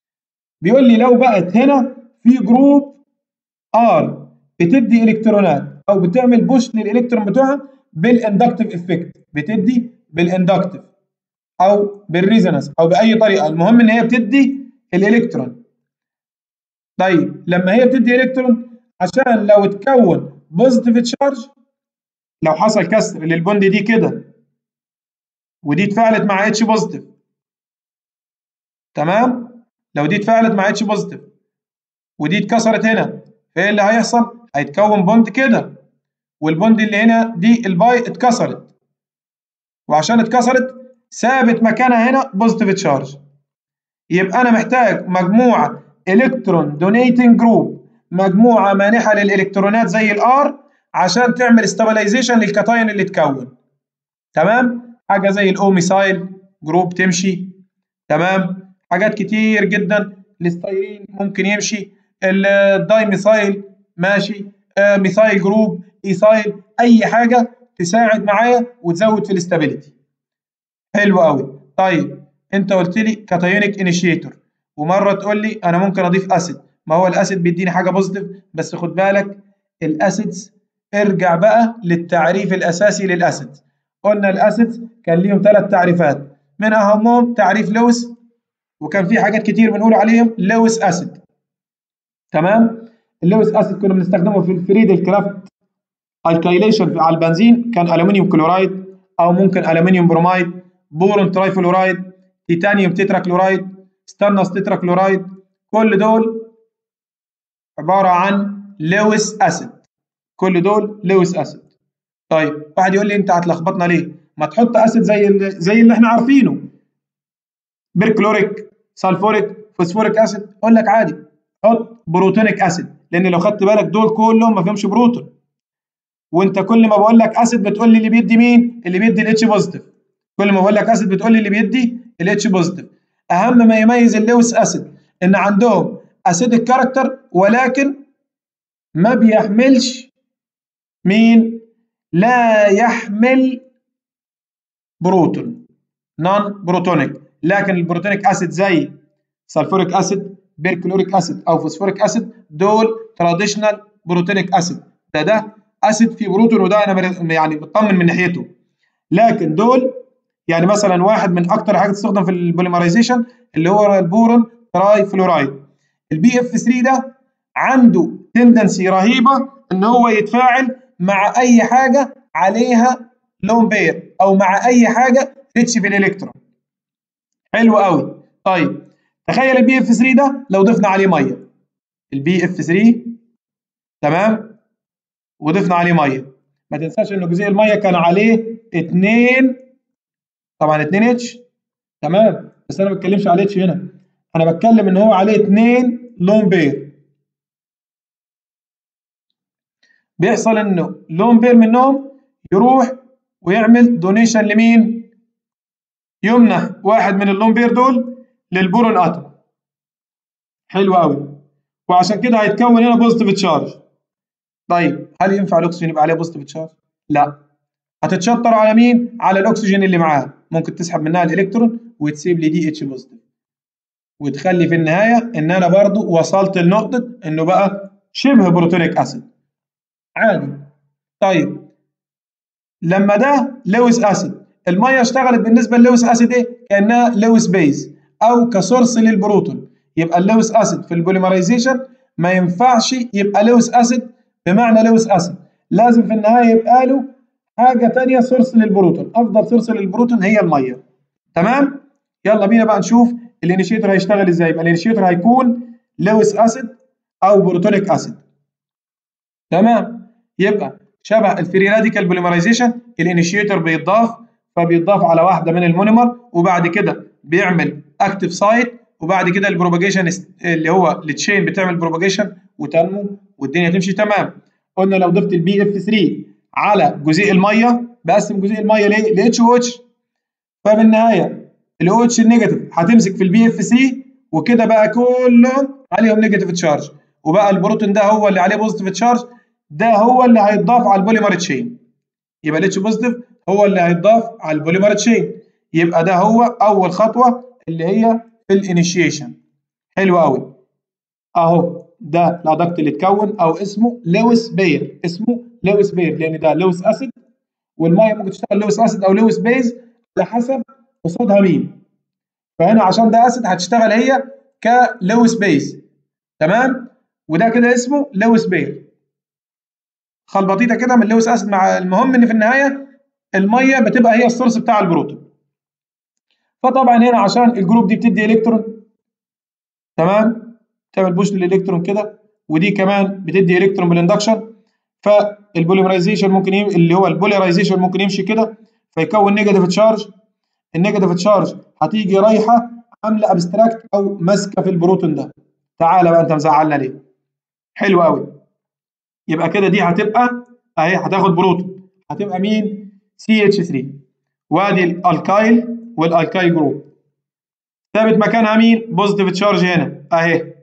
بيقول لي لو بقت هنا في جروب ار بتدي الكترونات او بتعمل بوش للالكترون بتوعها بالاندكتيف افكت بتدي بالاندكتيف او بالريزونانس او باي طريقه المهم ان هي بتدي الالكترون طيب لما هي بتدي الكترون عشان لو اتكون بوزيتيف تشارج لو حصل كسر للبوند دي كده ودي اتفاعلت مع اتش بوزيتيف تمام لو دي اتفاعلت مع اتش بوزيتيف ودي اتكسرت هنا فايه اللي هيحصل هيتكون بوند كده والبوند اللي هنا دي الباي اتكسرت وعشان اتكسرت ثابت مكانها هنا بوزيتيف تشارج يبقى انا محتاج مجموعه الكترون دونيتنج جروب مجموعه مانحه للالكترونات زي الار عشان تعمل استابلايزيشن للكتاين اللي اتكون تمام حاجه زي الاو ميثايل جروب تمشي تمام حاجات كتير جدا الستايرين ممكن يمشي الداي ميثايل ماشي آه ميثايل جروب ايثايل اي حاجه تساعد معايا وتزود في الاستابيليتي حلو قوي طيب انت قلت لي كاتايونيك انيشيتور ومره تقول لي انا ممكن اضيف اسيد ما هو الاسيد بيديني حاجه بوزيتيف بس خد بالك الاسيدز ارجع بقى للتعريف الاساسي للاسيد قلنا الاسيدز كان ليهم ثلاث تعريفات من اهمهم تعريف لويس وكان في حاجات كتير بنقول عليهم لويس اسيد تمام اللويس اسيد كنا بنستخدمه في الفريدل كرافت الكايليشن على البنزين كان الومنيوم كلورايد او ممكن الومنيوم برومايد بورون ترايفلورايد تيتانيوم تترا كلورايد ستانلس تترا كلورايد كل دول عباره عن لويس اسيد كل دول لويس اسيد طيب واحد يقول لي انت هتلخبطنا ليه ما تحط اسيد زي اللي زي اللي احنا عارفينه بيركلوريك سلفوريك فوسفوريك اسيد اقول لك عادي حط بروتونيك اسيد لان لو خدت بالك دول كلهم ما فيهمش بروتون وانت كل ما بقول لك اسيد بتقول لي اللي بيدي مين اللي بيدي الاتش بوزيتيف كل ما بقول لك اسيد بتقول لي اللي بيدي الاتش بوزيتيف اهم ما يميز اللويس اسيد ان عندهم اسيدك كاركتر ولكن ما بيحملش مين لا يحمل بروتون نون بروتونيك لكن البروتونيك اسيد زي سلفوريك اسيد بيركلوريك اسيد او فوسفوريك اسيد دول تراديشنال بروتونيك اسيد ده ده اسيد فيه بروتون وده انا يعني مطمن من ناحيته لكن دول يعني مثلا واحد من اكتر حاجه تستخدم في البوليمرايزيشن اللي هو البورون تراي فلورايد البي اف 3 ده عنده تندنسي رهيبه ان هو يتفاعل مع اي حاجه عليها لون بير او مع اي حاجه ريتش في الالكترون حلو قوي طيب تخيل البي اف 3 ده لو ضفنا عليه ميه البي اف 3 تمام وضفنا عليه ميه ما تنساش ان جزيء الميه كان عليه 2 طبعا 2 اتش تمام بس انا ما بتكلمش على اتش هنا انا بتكلم ان هو عليه 2 لون بير بيحصل انه لون بير منهم يروح ويعمل دونيشن لمين يمنح واحد من اللون بير دول للبورون اتوم حلو قوي وعشان كده هيتكون هنا بوزيتيف تشارج طيب هل ينفع الاكسجين يبقى عليه بوزيتيف تشارج لا هتتشطر على مين على الاكسجين اللي معاه ممكن تسحب منها الالكترون وتسيب لي دي اتش بوزيتيف وتخلي في النهايه ان انا برضو وصلت لنقطه انه بقى شبه بروتونيك اسيد عادي طيب لما ده لويس اسيد الميه اشتغلت بالنسبه للويس اسيد ايه كانها لويس بيز او كسورس للبروتون يبقى اللويس اسيد في البوليمرايزيشن ما ينفعش يبقى لويس اسيد بمعنى لويس اسيد لازم في النهايه يبقى له حاجه ثانيه سورس للبروتون افضل سورس للبروتون هي الميه تمام يلا بينا بقى نشوف الانيشيتور هيشتغل ازاي يبقى الانيشيتور هيكون لويس اسيد او بروتونيك اسيد تمام يبقى شبه الفري راديكال بوليمرايزيشن الانيشيتور بيتضاف فبيتضاف على واحده من المونيمر وبعد كده بيعمل اكتف سايت وبعد كده البروباجيشن اللي هو التشين بتعمل بروباجيشن وتنمو والدنيا تمشي تمام قلنا لو ضفت البي اف 3 على جزيء الميه بقسم جزيء الميه ليه؟ ل اتش او اتش ففي النهايه الاو اتش النيجاتيف هتمسك في البي اف 3 وكده بقى كلهم عليهم نيجاتيف تشارج وبقى البروتون ده هو اللي عليه بوزيتيف تشارج ده هو اللي هيتضاف على البوليمر تشين يبقى الاتش بوزيتيف هو اللي هيتضاف على البوليمر تشين يبقى ده هو اول خطوه اللي هي في الانيشيشن حلو قوي اهو ده الادكت اللي اتكون او اسمه لويس بير اسمه لويس بير لان ده لويس اسيد والميه ممكن تشتغل لويس اسيد او لويس بيز على حسب قصادها مين فهنا عشان ده اسيد هتشتغل هي كلويس بيز تمام وده كده اسمه لويس بير خلبطيطه كده من لويس اسيد مع المهم ان في النهايه الميه بتبقى هي السورس بتاع البروتون فطبعا هنا عشان الجروب دي بتدي الكترون تمام تعمل بوش للالكترون كده ودي كمان بتدي الكترون بالاندكشن فالبوليمرايزيشن ممكن يم... اللي هو البوليرايزيشن ممكن يمشي كده فيكون نيجاتيف تشارج النيجاتيف تشارج هتيجي رايحه عامله ابستراكت او ماسكه في البروتون ده تعالى بقى انت مزعلنا ليه حلو قوي يبقى كده دي هتبقى اهي هتاخد بروتون هتبقى مين سي اتش 3 وادي الالكايل والالكايل جروب ثابت مكانها مين بوزيتيف تشارج هنا اهي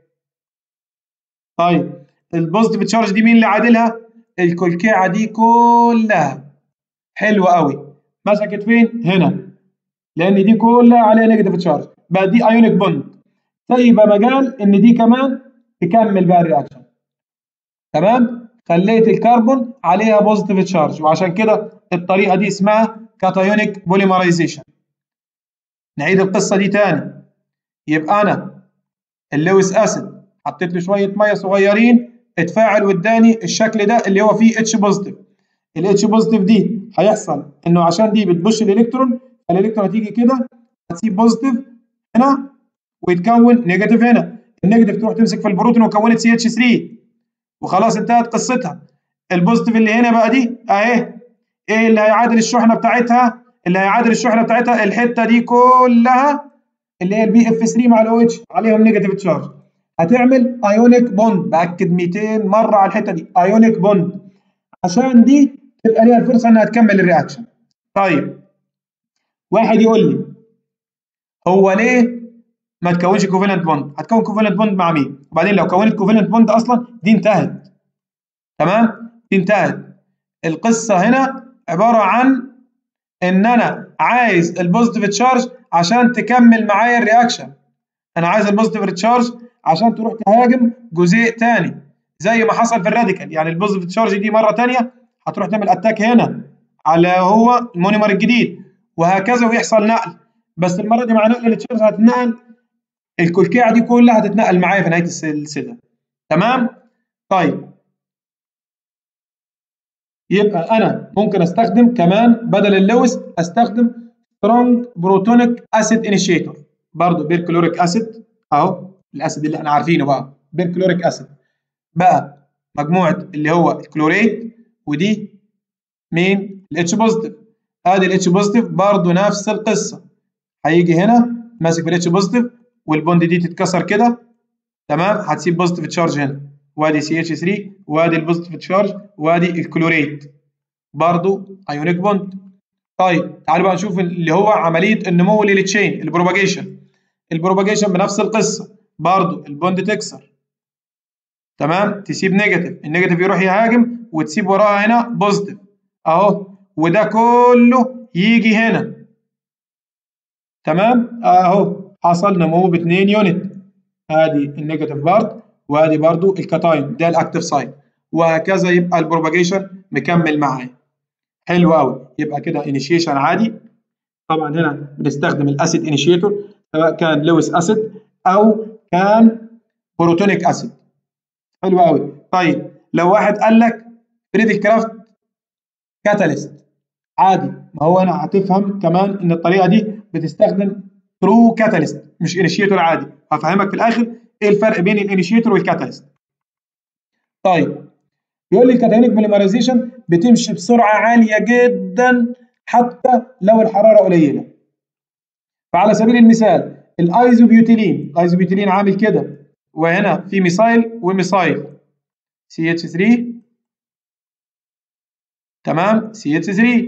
طيب البوزيتيف تشارج دي مين اللي عادلها الكلكعه دي كلها حلوه قوي مسكت فين هنا لان دي كلها عليها نيجاتيف تشارج بقى دي ايونيك بوند سايبه مجال ان دي كمان تكمل بقى الرياكشن تمام خليت الكربون عليها بوزيتيف تشارج وعشان كده الطريقه دي اسمها كاتايونيك بوليمرايزيشن نعيد القصه دي تاني يبقى انا اللويس اسيد حطيت له شويه ميه صغيرين اتفاعل واداني الشكل ده اللي هو فيه اتش بوزيتيف الاتش بوزيتيف دي هيحصل انه عشان دي بتبش الالكترون الالكترون هتيجي كده هتسيب بوزيتيف هنا ويتكون نيجاتيف هنا النيجاتيف تروح تمسك في البروتون وكونت سي اتش 3 وخلاص انتهت قصتها البوزيتيف اللي هنا بقى دي اهي ايه اللي هيعادل الشحنه بتاعتها اللي هيعادل الشحنه بتاعتها الحته دي كلها اللي هي البي اف 3 مع الاو اتش عليهم نيجاتيف تشارج هتعمل ايونيك بوند باكد 200 مره على الحته دي ايونيك بوند عشان دي تبقى ليها الفرصه انها تكمل الرياكشن طيب واحد يقول لي هو ليه ما تكونش كوفالنت بوند هتكون كوفالنت بوند مع مين وبعدين لو كونت كوفالنت بوند اصلا دي انتهت تمام دي انتهت القصه هنا عباره عن ان انا عايز البوزيتيف تشارج عشان تكمل معايا الرياكشن انا عايز البوزيتيف تشارج عشان تروح تهاجم جزيء تاني زي ما حصل في الراديكال يعني البوزيتيف تشارج دي مره تانيه هتروح تعمل اتاك هنا على هو المونيمر الجديد وهكذا ويحصل نقل بس المره دي مع نقل التشارج هتتنقل الكلكعه دي كلها هتتنقل معايا في نهايه السلسله تمام طيب يبقى انا ممكن استخدم كمان بدل اللويس استخدم سترونج بروتونيك اسيد انيشيتور برضه بيركلوريك اسيد اهو الاسيد اللي احنا عارفينه بقى بيركلوريك اسيد بقى مجموعه اللي هو الكلوريت ودي مين الاتش بوزيتيف ادي الاتش بوزيتيف برضه نفس القصه هيجي هنا ماسك في الاتش بوزيتيف والبوند دي تتكسر كده تمام هتسيب بوزيتيف تشارج هنا وادي سي اتش 3 وادي البوزيتيف تشارج وادي الكلوريت برضه ايونيك بوند طيب تعالوا بقى نشوف اللي هو عمليه النمو للتشين البروباجيشن البروباجيشن بنفس القصه برضه البوند تكسر تمام تسيب نيجاتيف النيجاتيف يروح يهاجم وتسيب وراها هنا بوزيتيف اهو وده كله يجي هنا تمام اهو حصل نمو ب 2 يونت ادي النيجاتيف بارت وادي برضو الكاتاين ده الاكتيف سايد وهكذا يبقى البروباجيشن مكمل معايا حلو قوي يبقى كده انيشيشن عادي طبعا هنا بنستخدم الاسيد انيشيتور سواء كان لويس اسيد او كان بروتونيك اسيد حلو قوي طيب لو واحد قال لك فريدي كرافت كاتاليست عادي ما هو انا هتفهم كمان ان الطريقه دي بتستخدم ترو كاتاليست مش انيشيتور عادي هفهمك في الاخر ايه الفرق بين الانيشيتور والكاتاليست طيب بيقول لي الكاتايونيك بوليمرايزيشن بتمشي بسرعه عاليه جدا حتى لو الحراره قليله فعلى سبيل المثال الايزوبيوتيلين الايزوبيوتيلين عامل كده وهنا في ميثايل وميثايل سي اتش 3 تمام سي اتش 3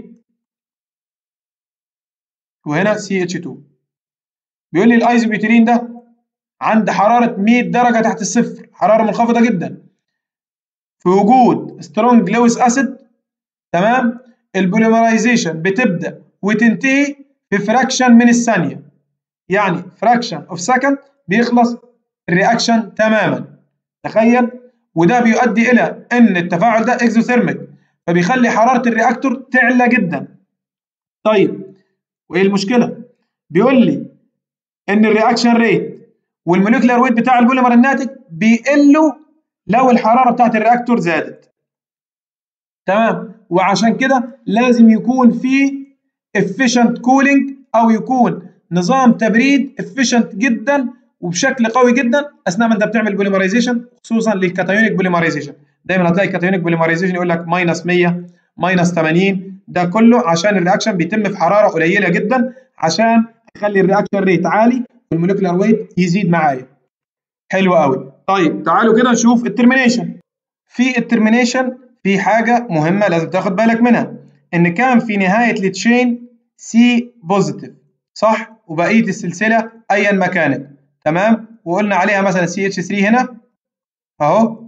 وهنا سي اتش 2 بيقول لي الايزوبيوتيلين ده عند حراره 100 درجه تحت الصفر حراره منخفضه جدا في وجود سترونج لويس اسيد تمام البوليمرايزيشن بتبدا وتنتهي في فراكشن من الثانيه يعني فراكشن اوف سكند بيخلص الرياكشن تماما تخيل وده بيؤدي الى ان التفاعل ده اكزوثيرميك فبيخلي حراره الرياكتور تعلى جدا طيب وايه المشكله بيقول لي ان الرياكشن ريت والموليكولار ويت بتاع البوليمر الناتج بيقلوا لو الحراره بتاعت الرياكتور زادت تمام وعشان كده لازم يكون في efficient cooling او يكون نظام تبريد efficient جدا وبشكل قوي جدا اثناء ما انت بتعمل بوليمرايزيشن خصوصا للكاتايونيك بوليمرايزيشن دايما هتلاقي الكاتايونيك بوليمرايزيشن يقول لك ماينس 100 ماينس 80 ده كله عشان الرياكشن بيتم في حراره قليله جدا عشان يخلي الرياكشن ريت عالي والموليكولار ويت يزيد معايا حلو قوي طيب تعالوا كده نشوف الترمينيشن في الترمينيشن في حاجه مهمه لازم تاخد بالك منها ان كان في نهايه التشين سي بوزيتيف صح وبقيه السلسله ايا ما كانت تمام وقلنا عليها مثلا سي اتش 3 هنا اهو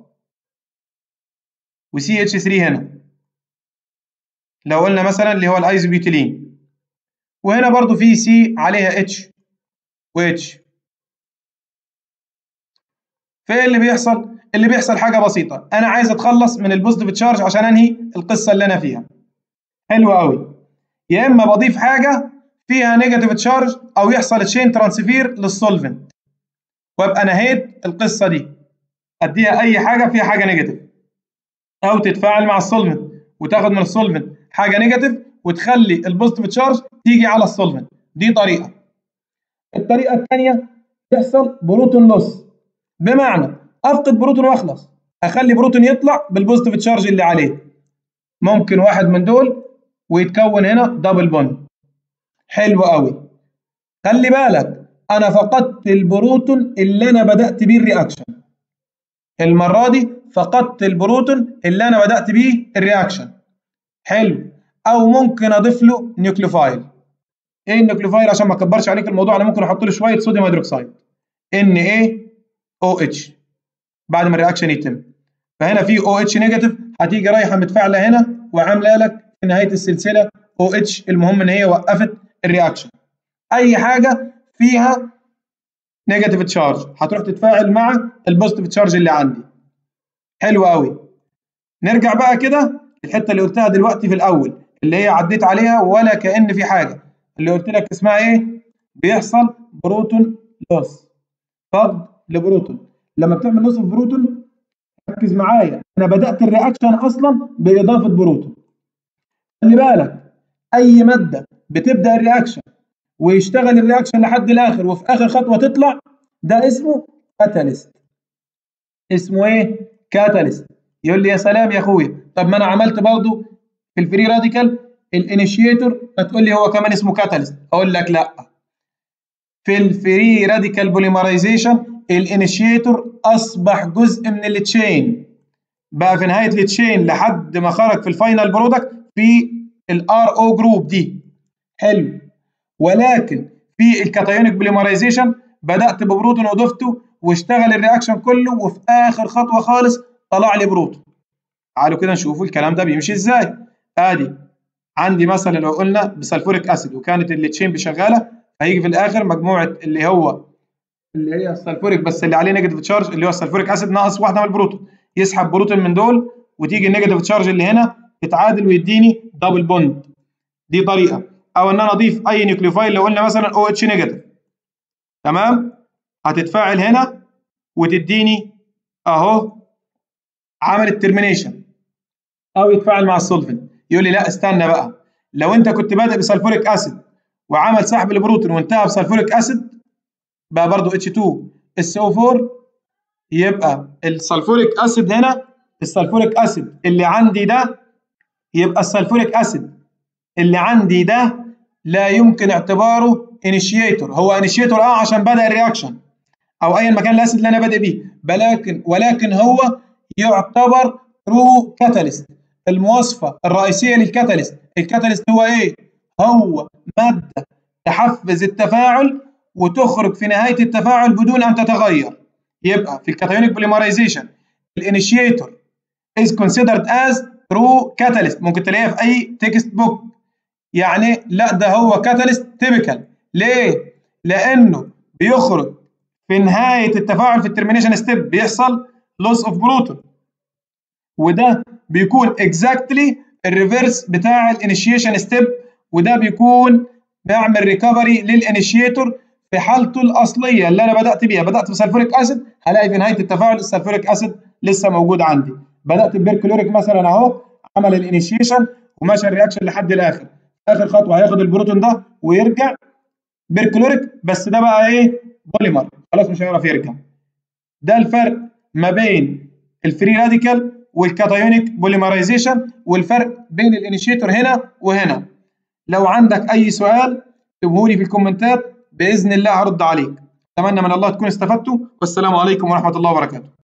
وسي اتش 3 هنا لو قلنا مثلا اللي هو الايزوبيوتيلين وهنا برضو في سي عليها اتش واتش فايه اللي بيحصل اللي بيحصل حاجه بسيطه انا عايز اتخلص من البوزيتيف تشارج عشان انهي القصه اللي انا فيها حلو قوي يا اما بضيف حاجه فيها نيجاتيف تشارج او يحصل تشين ترانسفير للسولفنت وابقى نهيت القصه دي اديها اي حاجه فيها حاجه نيجاتيف او تتفاعل مع السولفنت وتاخد من السولفنت حاجه نيجاتيف وتخلي البوزيتيف تشارج تيجي على السولفنت دي طريقه الطريقه الثانيه يحصل بروتون لوس بمعنى افقد بروتون واخلص اخلي بروتون يطلع بالبوزيتيف تشارج اللي عليه ممكن واحد من دول ويتكون هنا دبل بوند حلو قوي خلي بالك انا فقدت البروتون اللي انا بدات بيه الرياكشن المره دي فقدت البروتون اللي انا بدات بيه الرياكشن حلو او ممكن اضيف له نيوكليوفايل ايه النيوكليوفايل عشان ما اكبرش عليك الموضوع انا ممكن احط له شويه صوديوم هيدروكسيد ان ايه او اتش بعد ما الرياكشن يتم فهنا في او اتش نيجاتيف هتيجي رايحه متفاعله هنا وعامله لك في نهايه السلسله او اتش المهم ان هي وقفت الرياكشن اي حاجه فيها نيجاتيف تشارج هتروح تتفاعل مع البوزيتيف تشارج اللي عندي حلو قوي نرجع بقى كده الحته اللي قلتها دلوقتي في الاول اللي هي عديت عليها ولا كان في حاجه اللي قلت لك اسمها ايه بيحصل بروتون لوس فقد لبروتون لما بتعمل لوس بروتون ركز معايا انا بدات الرياكشن اصلا باضافه بروتون خلي بالك اي ماده بتبدا الرياكشن ويشتغل الرياكشن لحد الاخر وفي اخر خطوه تطلع ده اسمه كاتاليست اسمه ايه كاتاليست يقول لي يا سلام يا اخويا طب ما انا عملت برضه في الفري راديكال الانيشيتور هتقول لي هو كمان اسمه كاتاليست اقول لك لا في الفري راديكال بوليمرايزيشن الانيشيتور اصبح جزء من التشين بقى في نهايه التشين لحد ما خرج في الفاينل برودكت في الار او جروب دي حلو ولكن في الكاتايونيك بوليمرايزيشن بدات ببروتون وضفته واشتغل الرياكشن كله وفي اخر خطوه خالص طلع لي بروتون تعالوا كده نشوفوا الكلام ده بيمشي ازاي ادي عندي مثلا لو قلنا بسلفوريك اسيد وكانت التشين شغاله هيجي في الاخر مجموعه اللي هو اللي هي السلفوريك بس اللي عليه نيجاتيف تشارج اللي هو السلفوريك اسيد ناقص واحده من البروتون يسحب بروتون من دول وتيجي النيجاتيف تشارج اللي هنا تتعادل ويديني دبل بوند دي طريقه او ان انا اضيف اي نيوكليوفايل لو قلنا مثلا او اتش نيجاتيف تمام هتتفاعل هنا وتديني اهو عمل الترمينيشن او يتفاعل مع السولفنت يقول لي لا استنى بقى لو انت كنت بادئ بسلفوريك اسيد وعمل سحب البروتون وانتهى بسلفوريك اسيد بقى برضو H2 SO4 يبقى السلفوريك اسيد هنا السلفوريك اسيد اللي عندي ده يبقى السلفوريك اسيد اللي عندي ده لا يمكن اعتباره انيشيتور هو انيشيتور اه عشان بدا الرياكشن او ايا مكان الاسيد اللي انا بادئ بيه ولكن ولكن هو يعتبر ترو كاتاليست المواصفه الرئيسيه للكاتاليست الكاتاليست هو ايه هو ماده تحفز التفاعل وتخرج في نهايه التفاعل بدون ان تتغير يبقى في الكاتايونيك بوليمرايزيشن الانيشيتور is considered as true catalyst ممكن تلاقيها في اي تكست بوك يعني لا ده هو كاتاليست تيبيكال ليه؟ لانه بيخرج في نهايه التفاعل في الترمينيشن ستيب بيحصل لوس اوف بروتون وده بيكون اكزاكتلي الريفرس بتاع الانيشيشن ستيب وده بيكون بيعمل ريكفري للانيشيتور في حالته الاصليه اللي انا بدات بيها بدات بسلفوريك اسيد هلاقي في نهايه التفاعل السلفوريك اسيد لسه موجود عندي بدات ببيركلوريك مثلا اهو عمل الانيشيشن ومشى الرياكشن لحد الاخر اخر خطوه هياخد البروتون ده ويرجع بيركلوريك بس ده بقى ايه بوليمر خلاص مش هيعرف يرجع ده الفرق ما بين الفري راديكال والكاتايونيك بوليمرايزيشن والفرق بين الانيشيتور هنا وهنا لو عندك اي سؤال اكتبه لي في الكومنتات باذن الله هرد عليك اتمنى من الله تكونوا استفدتوا والسلام عليكم ورحمه الله وبركاته